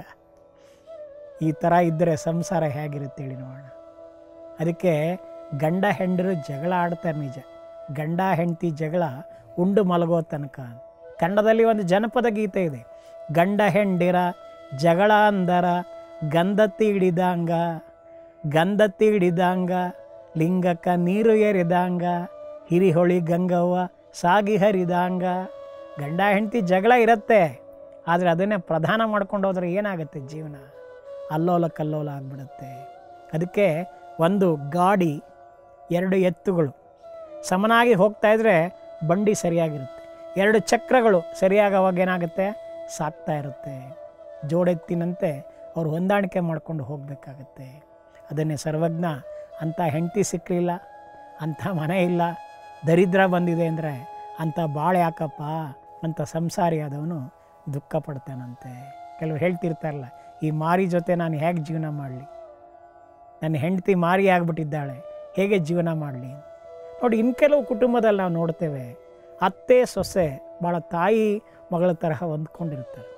ಈ ಥರ ಇದ್ದರೆ ಸಂಸಾರ ಹೇಗಿರುತ್ತೆ ಹೇಳಿ ನೋಡೋಣ ಅದಕ್ಕೆ ಗಂಡ ಹೆಂಡರು ಜಗಳ ಆಡ್ತಾರೆ ನಿಜ ಗಂಡ ಹೆಂಡತಿ ಜಗಳ ಉಂಡು ಮಲಗೋ ತನಕ ಕನ್ನಡದಲ್ಲಿ ಒಂದು ಜನಪದ ಗೀತೆ ಇದೆ ಗಂಡ ಹೆಂಡಿರ ಜಗಳ ಅಂದರ ಗಂಧತ್ತಿ ಹಿಡಿದಂಗ ಗಂಧತ್ತಿ ಹಿಡಿದಂಗ ಲಿಂಗಕ್ಕ ನೀರು ಎರಿದಂಗ ಹಿರಿಹೊಳಿ ಗಂಗವ್ವ ಸಾಗಿ ಹರಿದಂಗ ಗಂಡ ಹೆಂಡತಿ ಜಗಳ ಇರುತ್ತೆ ಆದರೆ ಅದನ್ನೇ ಪ್ರಧಾನ ಮಾಡ್ಕೊಂಡು ಹೋದ್ರೆ ಏನಾಗುತ್ತೆ ಜೀವನ ಅಲ್ಲೋಲ ಕಲ್ಲೋಲ ಆಗಿಬಿಡುತ್ತೆ ಅದಕ್ಕೆ ಒಂದು ಗಾಡಿ ಎರಡು ಎತ್ತುಗಳು ಸಮನಾಗಿ ಹೋಗ್ತಾ ಇದ್ರೆ ಬಂಡಿ ಸರಿಯಾಗಿರುತ್ತೆ ಎರಡು ಚಕ್ರಗಳು ಸರಿಯಾಗವಾಗ ಏನಾಗುತ್ತೆ ಸಾಕ್ತಾ ಇರುತ್ತೆ ಜೋಡೆತ್ತಿನಂತೆ ಅವ್ರು ಹೊಂದಾಣಿಕೆ ಮಾಡ್ಕೊಂಡು ಹೋಗಬೇಕಾಗತ್ತೆ ಅದನ್ನೇ ಸರ್ವಜ್ಞ ಅಂಥ ಹೆಂಡತಿ ಸಿಕ್ಕಲಿಲ್ಲ ಅಂಥ ಮನೆ ಇಲ್ಲ ದರಿದ್ರ ಬಂದಿದೆ ಅಂದರೆ ಅಂಥ ಬಾಳೆ ಯಾಕಪ್ಪ ಅಂತ ಸಂಸಾರಿಯಾದವನು ದುಃಖ ಪಡ್ತಾನಂತೆ ಕೆಲವರು ಹೇಳ್ತಿರ್ತಾರಲ್ಲ ಈ ಮಾರಿ ಜೊತೆ ನಾನು ಹೇಗೆ ಜೀವನ ಮಾಡಲಿ ನನ್ನ ಹೆಂಡತಿ ಮಾರಿ ಆಗಿಬಿಟ್ಟಿದ್ದಾಳೆ ಹೇಗೆ ಜೀವನ ಮಾಡಲಿ ನೋಡಿ ಇನ್ನು ಕೆಲವು ಕುಟುಂಬದಲ್ಲಿ ನಾವು ನೋಡ್ತೇವೆ ಅತ್ತೆ ಸೊಸೆ ಭಾಳ ತಾಯಿ ಮಗಳ ತರಹ ಹೊಂದ್ಕೊಂಡಿರ್ತಾರೆ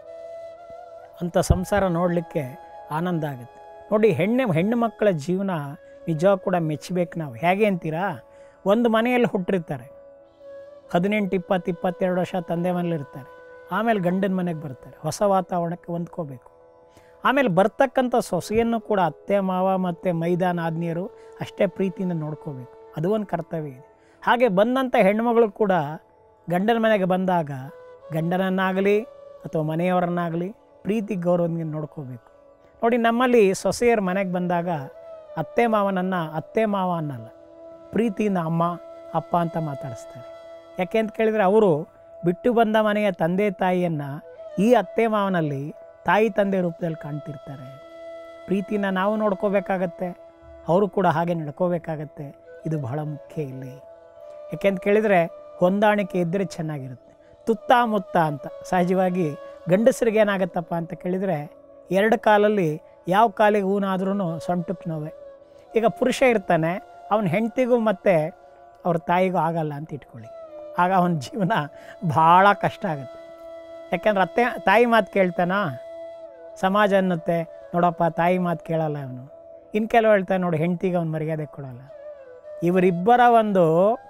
ಅಂಥ ಸಂಸಾರ ನೋಡಲಿಕ್ಕೆ ಆನಂದ ಆಗುತ್ತೆ ನೋಡಿ ಹೆಣ್ಣೆ ಹೆಣ್ಣು ಮಕ್ಕಳ ಜೀವನ ನಿಜವಾಗ ಕೂಡ ಮೆಚ್ಚಬೇಕು ನಾವು ಹೇಗೆ ಅಂತೀರಾ ಒಂದು ಮನೆಯಲ್ಲಿ ಹುಟ್ಟಿರ್ತಾರೆ ಹದಿನೆಂಟು ಇಪ್ಪತ್ತು ಇಪ್ಪತ್ತೆರಡು ವರ್ಷ ತಂದೆ ಮನೇಲಿ ಇರ್ತಾರೆ ಆಮೇಲೆ ಗಂಡನ ಮನೆಗೆ ಬರ್ತಾರೆ ಹೊಸ ವಾತಾವರಣಕ್ಕೆ ಹೊಂದ್ಕೋಬೇಕು ಆಮೇಲೆ ಬರ್ತಕ್ಕಂಥ ಸೊಸೆಯನ್ನು ಕೂಡ ಅತ್ತೆ ಮಾವ ಮತ್ತು ಮೈದಾನ ಆದ್ನಿಯರು ಅಷ್ಟೇ ಪ್ರೀತಿಯಿಂದ ನೋಡ್ಕೋಬೇಕು ಅದು ಒಂದು ಕರ್ತವ್ಯ ಇದೆ ಹಾಗೆ ಬಂದಂಥ ಹೆಣ್ಮಗಳು ಕೂಡ ಗಂಡನ ಮನೆಗೆ ಬಂದಾಗ ಗಂಡನನ್ನಾಗಲಿ ಅಥವಾ ಮನೆಯವರನ್ನಾಗಲಿ ಪ್ರೀತಿ ಗೌರವದಿಂದ ನೋಡ್ಕೋಬೇಕು ನೋಡಿ ನಮ್ಮಲ್ಲಿ ಸೊಸೆಯರ ಮನೆಗೆ ಬಂದಾಗ ಅತ್ತೆ ಮಾವನನ್ನು ಅತ್ತೆ ಮಾವ ಅನ್ನಲ್ಲ ಪ್ರೀತಿಯಿಂದ ಅಮ್ಮ ಅಪ್ಪ ಅಂತ ಮಾತಾಡಿಸ್ತಾರೆ ಯಾಕೆ ಅಂತ ಕೇಳಿದರೆ ಅವರು ಬಿಟ್ಟು ಬಂದ ಮನೆಯ ತಂದೆ ತಾಯಿಯನ್ನು ಈ ಅತ್ತೆ ಮಾವನಲ್ಲಿ ತಾಯಿ ತಂದೆ ರೂಪದಲ್ಲಿ ಕಾಣ್ತಿರ್ತಾರೆ ಪ್ರೀತಿನ ನಾವು ನೋಡ್ಕೋಬೇಕಾಗತ್ತೆ ಅವರು ಕೂಡ ಹಾಗೆ ನಡ್ಕೋಬೇಕಾಗತ್ತೆ ಇದು ಬಹಳ ಮುಖ್ಯ ಇಲ್ಲಿ ಯಾಕೆಂತ ಕೇಳಿದರೆ ಹೊಂದಾಣಿಕೆ ಇದ್ದರೆ ಚೆನ್ನಾಗಿರುತ್ತೆ ತುತ್ತ ಮುತ್ತ ಅಂತ ಸಹಜವಾಗಿ ಗಂಡಸರಿಗೆ ಏನಾಗತ್ತಪ್ಪ ಅಂತ ಕೇಳಿದರೆ ಎರಡು ಕಾಲಲ್ಲಿ ಯಾವ ಕಾಲಿಗೆ ಊನಾದ್ರೂ ಸೊಂಟಕ್ಕೆ ನೋವೆ ಈಗ ಪುರುಷ ಇರ್ತಾನೆ ಅವನ ಹೆಂಡತಿಗೂ ಮತ್ತು ಅವ್ರ ತಾಯಿಗೂ ಆಗಲ್ಲ ಅಂತ ಇಟ್ಕೊಳ್ಳಿ ಆಗ ಅವನ ಜೀವನ ಭಾಳ ಕಷ್ಟ ಆಗುತ್ತೆ ಯಾಕೆಂದ್ರೆ ಅತ್ತೆ ತಾಯಿ ಮಾತು ಕೇಳ್ತಾನಾ ಸಮಾಜ ಅನ್ನುತ್ತೆ ನೋಡಪ್ಪ ತಾಯಿ ಮಾತು ಕೇಳಲ್ಲ ಅವನು ಇನ್ನು ಕೆಲವು ಹೇಳ್ತಾನೆ ನೋಡಿ ಹೆಂಡ್ತಿಗೆ ಅವ್ನು ಮರ್ಯಾದೆ ಕೊಡಲ್ಲ ಇವರಿಬ್ಬರ ಒಂದು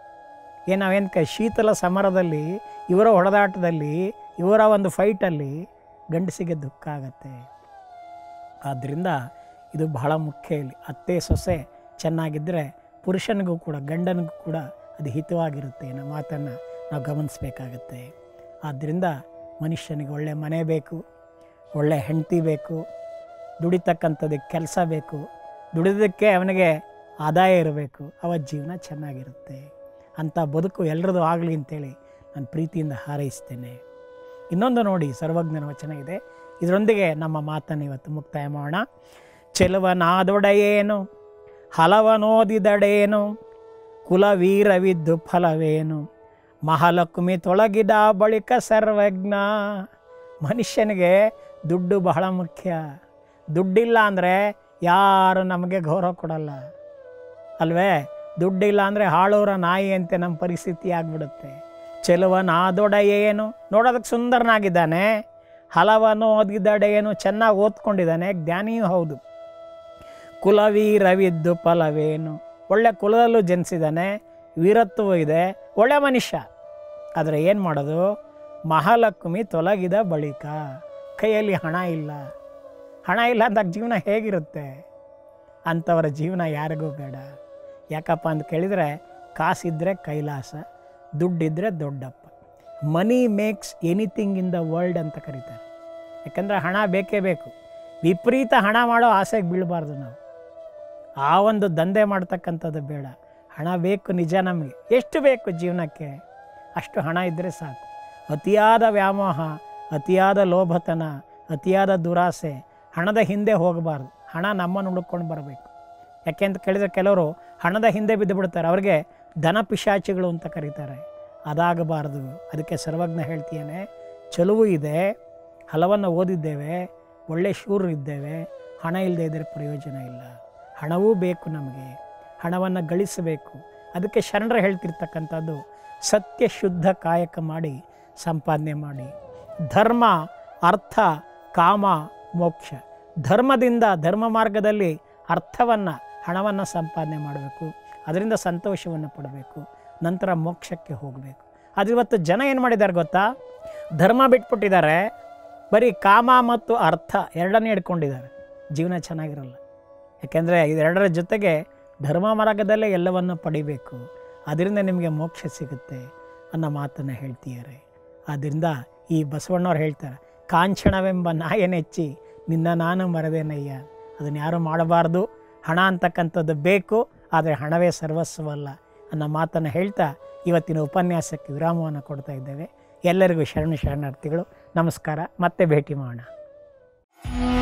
ಏನು ನಾವೇನು ಕ ಶೀತಲ ಸಮರದಲ್ಲಿ ಇವರ ಹೊಡೆದಾಟದಲ್ಲಿ ಇವರ ಒಂದು ಫೈಟಲ್ಲಿ ಗಂಡಸಿಗೆ ದುಃಖ ಆಗತ್ತೆ ಆದ್ದರಿಂದ ಇದು ಬಹಳ ಮುಖ್ಯ ಇಲ್ಲಿ ಅತ್ತೆ ಸೊಸೆ ಚೆನ್ನಾಗಿದ್ದರೆ ಪುರುಷನಿಗೂ ಕೂಡ ಗಂಡನಿಗೂ ಕೂಡ ಅದು ಹಿತವಾಗಿರುತ್ತೆ ಅನ್ನೋ ಮಾತನ್ನು ನಾವು ಗಮನಿಸಬೇಕಾಗತ್ತೆ ಆದ್ದರಿಂದ ಮನುಷ್ಯನಿಗೆ ಒಳ್ಳೆಯ ಮನೆ ಬೇಕು ಒಳ್ಳೆಯ ಹೆಂಡತಿ ಬೇಕು ದುಡಿತಕ್ಕಂಥದ್ದಕ್ಕೆ ಕೆಲಸ ಬೇಕು ದುಡಿದಕ್ಕೆ ಅವನಿಗೆ ಆದಾಯ ಇರಬೇಕು ಅವ ಜೀವನ ಚೆನ್ನಾಗಿರುತ್ತೆ ಅಂಥ ಬದುಕು ಎಲ್ಲರದು ಆಗಲಿ ಅಂತೇಳಿ ನಾನು ಪ್ರೀತಿಯಿಂದ ಹಾರೈಸ್ತೇನೆ ಇನ್ನೊಂದು ನೋಡಿ ಸರ್ವಜ್ಞನ ವಚನ ಇದೆ ಇದರೊಂದಿಗೆ ನಮ್ಮ ಮಾತನ್ನು ಇವತ್ತು ಮುಕ್ತಾಯ ಮಾಡೋಣ ಚೆಲುವನಾದೊಡೆಯೇನು ಹಲವನೋದಿದಡೇನು ಕುಲವೀರವಿದ್ದು ಫಲವೇನು ಮಹಾಲಕ್ಷ್ಮಿ ತೊಳಗಿದ ಬಳಿಕ ಸರ್ವಜ್ಞ ಮನುಷ್ಯನಿಗೆ ದುಡ್ಡು ಬಹಳ ಮುಖ್ಯ ದುಡ್ಡಿಲ್ಲ ಅಂದರೆ ಯಾರು ನಮಗೆ ಗೌರವ ಕೊಡಲ್ಲ ಅಲ್ವೇ ದುಡ್ಡಿಲ್ಲ ಅಂದರೆ ಹಾಳೂರ ನಾಯಿ ಅಂತೆ ನಮ್ಮ ಪರಿಸ್ಥಿತಿ ಆಗಿಬಿಡುತ್ತೆ ಚೆಲುವನಾದೊಡ ಏನು ನೋಡೋದಕ್ಕೆ ಸುಂದರನಾಗಿದ್ದಾನೆ ಹಲವನ್ನು ಓದಿದಡೆ ಏನು ಚೆನ್ನಾಗಿ ಓದ್ಕೊಂಡಿದ್ದಾನೆ ಜ್ಞಾನಿಯೂ ಹೌದು ಕುಲವೀರವಿದ್ದು ಫಲವೇನು ಒಳ್ಳೆ ಕುಲದಲ್ಲೂ ಜನಿಸಿದ್ದಾನೆ ವೀರತ್ವವೂ ಇದೆ ಒಳ್ಳೆ ಮನುಷ್ಯ ಆದರೆ ಏನು ಮಾಡೋದು ಮಹಾಲಕ್ಷ್ಮಿ ತೊಲಗಿದ ಬಳಿಕ ಕೈಯಲ್ಲಿ ಹಣ ಇಲ್ಲ ಹಣ ಇಲ್ಲ ಅಂದಾಗ ಜೀವನ ಹೇಗಿರುತ್ತೆ ಅಂಥವರ ಜೀವನ ಯಾರಿಗೂ ಬೇಡ ಯಾಕಪ್ಪ ಅಂತ ಕೇಳಿದರೆ ಕಾಸಿದ್ರೆ ಕೈಲಾಸ ದುಡ್ಡಿದ್ರೆ ದೊಡ್ಡಪ್ಪ money makes anything in the world ಅಂತ ಕರೀತಾರೆ ಯಾಕಂದರೆ ಹಣ ಬೇಕೇ ಬೇಕು ವಿಪರೀತ ಹಣ ಮಾಡೋ ಆಸೆಗೆ ಬೀಳಬಾರ್ದು ನಾವು ಆ ಒಂದು ದಂಧೆ ಮಾಡ್ತಕ್ಕಂಥದ್ದು ಬೇಡ ಹಣ ಬೇಕು ನಿಜ ನಮಗೆ ಎಷ್ಟು ಬೇಕು ಜೀವನಕ್ಕೆ ಅಷ್ಟು ಹಣ ಇದ್ದರೆ ಸಾಕು ಅತಿಯಾದ ವ್ಯಾಮೋಹ ಅತಿಯಾದ ಲೋಭತನ ಅತಿಯಾದ ದುರಾಸೆ ಹಣದ ಹಿಂದೆ ಹೋಗಬಾರ್ದು ಹಣ ನಮ್ಮನ್ನು ಹುಡುಕೊಂಡು ಬರಬೇಕು ಯಾಕೆ ಅಂತ ಕೇಳಿದರೆ ಕೆಲವರು ಹಣದ ಹಿಂದೆ ಬಿದ್ದು ಬಿಡ್ತಾರೆ ಅವ್ರಿಗೆ ಧನ ಪಿಶಾಚಿಗಳು ಅಂತ ಕರೀತಾರೆ ಅದಾಗಬಾರ್ದು ಅದಕ್ಕೆ ಸರ್ವಜ್ಞ ಹೇಳ್ತೀಯೇನೆ ಚಲುವು ಇದೆ ಹಲವನ್ನು ಓದಿದ್ದೇವೆ ಒಳ್ಳೆ ಶೂರು ಇದ್ದೇವೆ ಹಣ ಇಲ್ಲದೆ ಇದ್ದರೆ ಪ್ರಯೋಜನ ಇಲ್ಲ ಹಣವೂ ಬೇಕು ನಮಗೆ ಹಣವನ್ನು ಗಳಿಸಬೇಕು ಅದಕ್ಕೆ ಶರಣರು ಹೇಳ್ತಿರ್ತಕ್ಕಂಥದ್ದು ಸತ್ಯ ಶುದ್ಧ ಕಾಯಕ ಮಾಡಿ ಸಂಪಾದನೆ ಮಾಡಿ ಧರ್ಮ ಅರ್ಥ ಕಾಮ ಮೋಕ್ಷ ಧರ್ಮದಿಂದ ಧರ್ಮ ಮಾರ್ಗದಲ್ಲಿ ಅರ್ಥವನ್ನು ಹಣವನ್ನು ಸಂಪಾದನೆ ಮಾಡಬೇಕು ಅದರಿಂದ ಸಂತೋಷವನ್ನು ಪಡಬೇಕು ನಂತರ ಮೋಕ್ಷಕ್ಕೆ ಹೋಗಬೇಕು ಅದು ಇವತ್ತು ಜನ ಏನು ಮಾಡಿದ್ದಾರೆ ಗೊತ್ತಾ ಧರ್ಮ ಬಿಟ್ಬಿಟ್ಟಿದ್ದಾರೆ ಬರೀ ಕಾಮ ಮತ್ತು ಅರ್ಥ ಎರಡನ್ನೇ ಹಿಡ್ಕೊಂಡಿದ್ದಾರೆ ಜೀವನ ಚೆನ್ನಾಗಿರಲ್ಲ ಯಾಕೆಂದರೆ ಇದೆರಡರ ಜೊತೆಗೆ ಧರ್ಮ ಮಾರ್ಗದಲ್ಲೇ ಎಲ್ಲವನ್ನು ಪಡಿಬೇಕು ಅದರಿಂದ ನಿಮಗೆ ಮೋಕ್ಷ ಸಿಗುತ್ತೆ ಅನ್ನೋ ಮಾತನ್ನು ಹೇಳ್ತಿದ್ದಾರೆ ಆದ್ದರಿಂದ ಈ ಬಸವಣ್ಣವ್ರು ಹೇಳ್ತಾರೆ ಕಾಂಚಣವೆಂಬ ನಾಯನೆಚ್ಚಿ ನಿನ್ನ ನಾನು ಮರದೇನಯ್ಯ ಅದನ್ನು ಯಾರು ಮಾಡಬಾರ್ದು ಹಣ ಅಂತಕ್ಕಂಥದ್ದು ಬೇಕು ಆದರೆ ಹಣವೇ ಸರ್ವಸ್ವಲ್ಲ ಅನ್ನೋ ಮಾತನ್ನು ಹೇಳ್ತಾ ಇವತ್ತಿನ ಉಪನ್ಯಾಸಕ್ಕೆ ವಿರಾಮವನ್ನು ಕೊಡ್ತಾ ಇದ್ದೇವೆ ಎಲ್ಲರಿಗೂ ಶರಣು ಶರಣಾರ್ಥಿಗಳು ನಮಸ್ಕಾರ ಮತ್ತೆ ಭೇಟಿ ಮಾಡೋಣ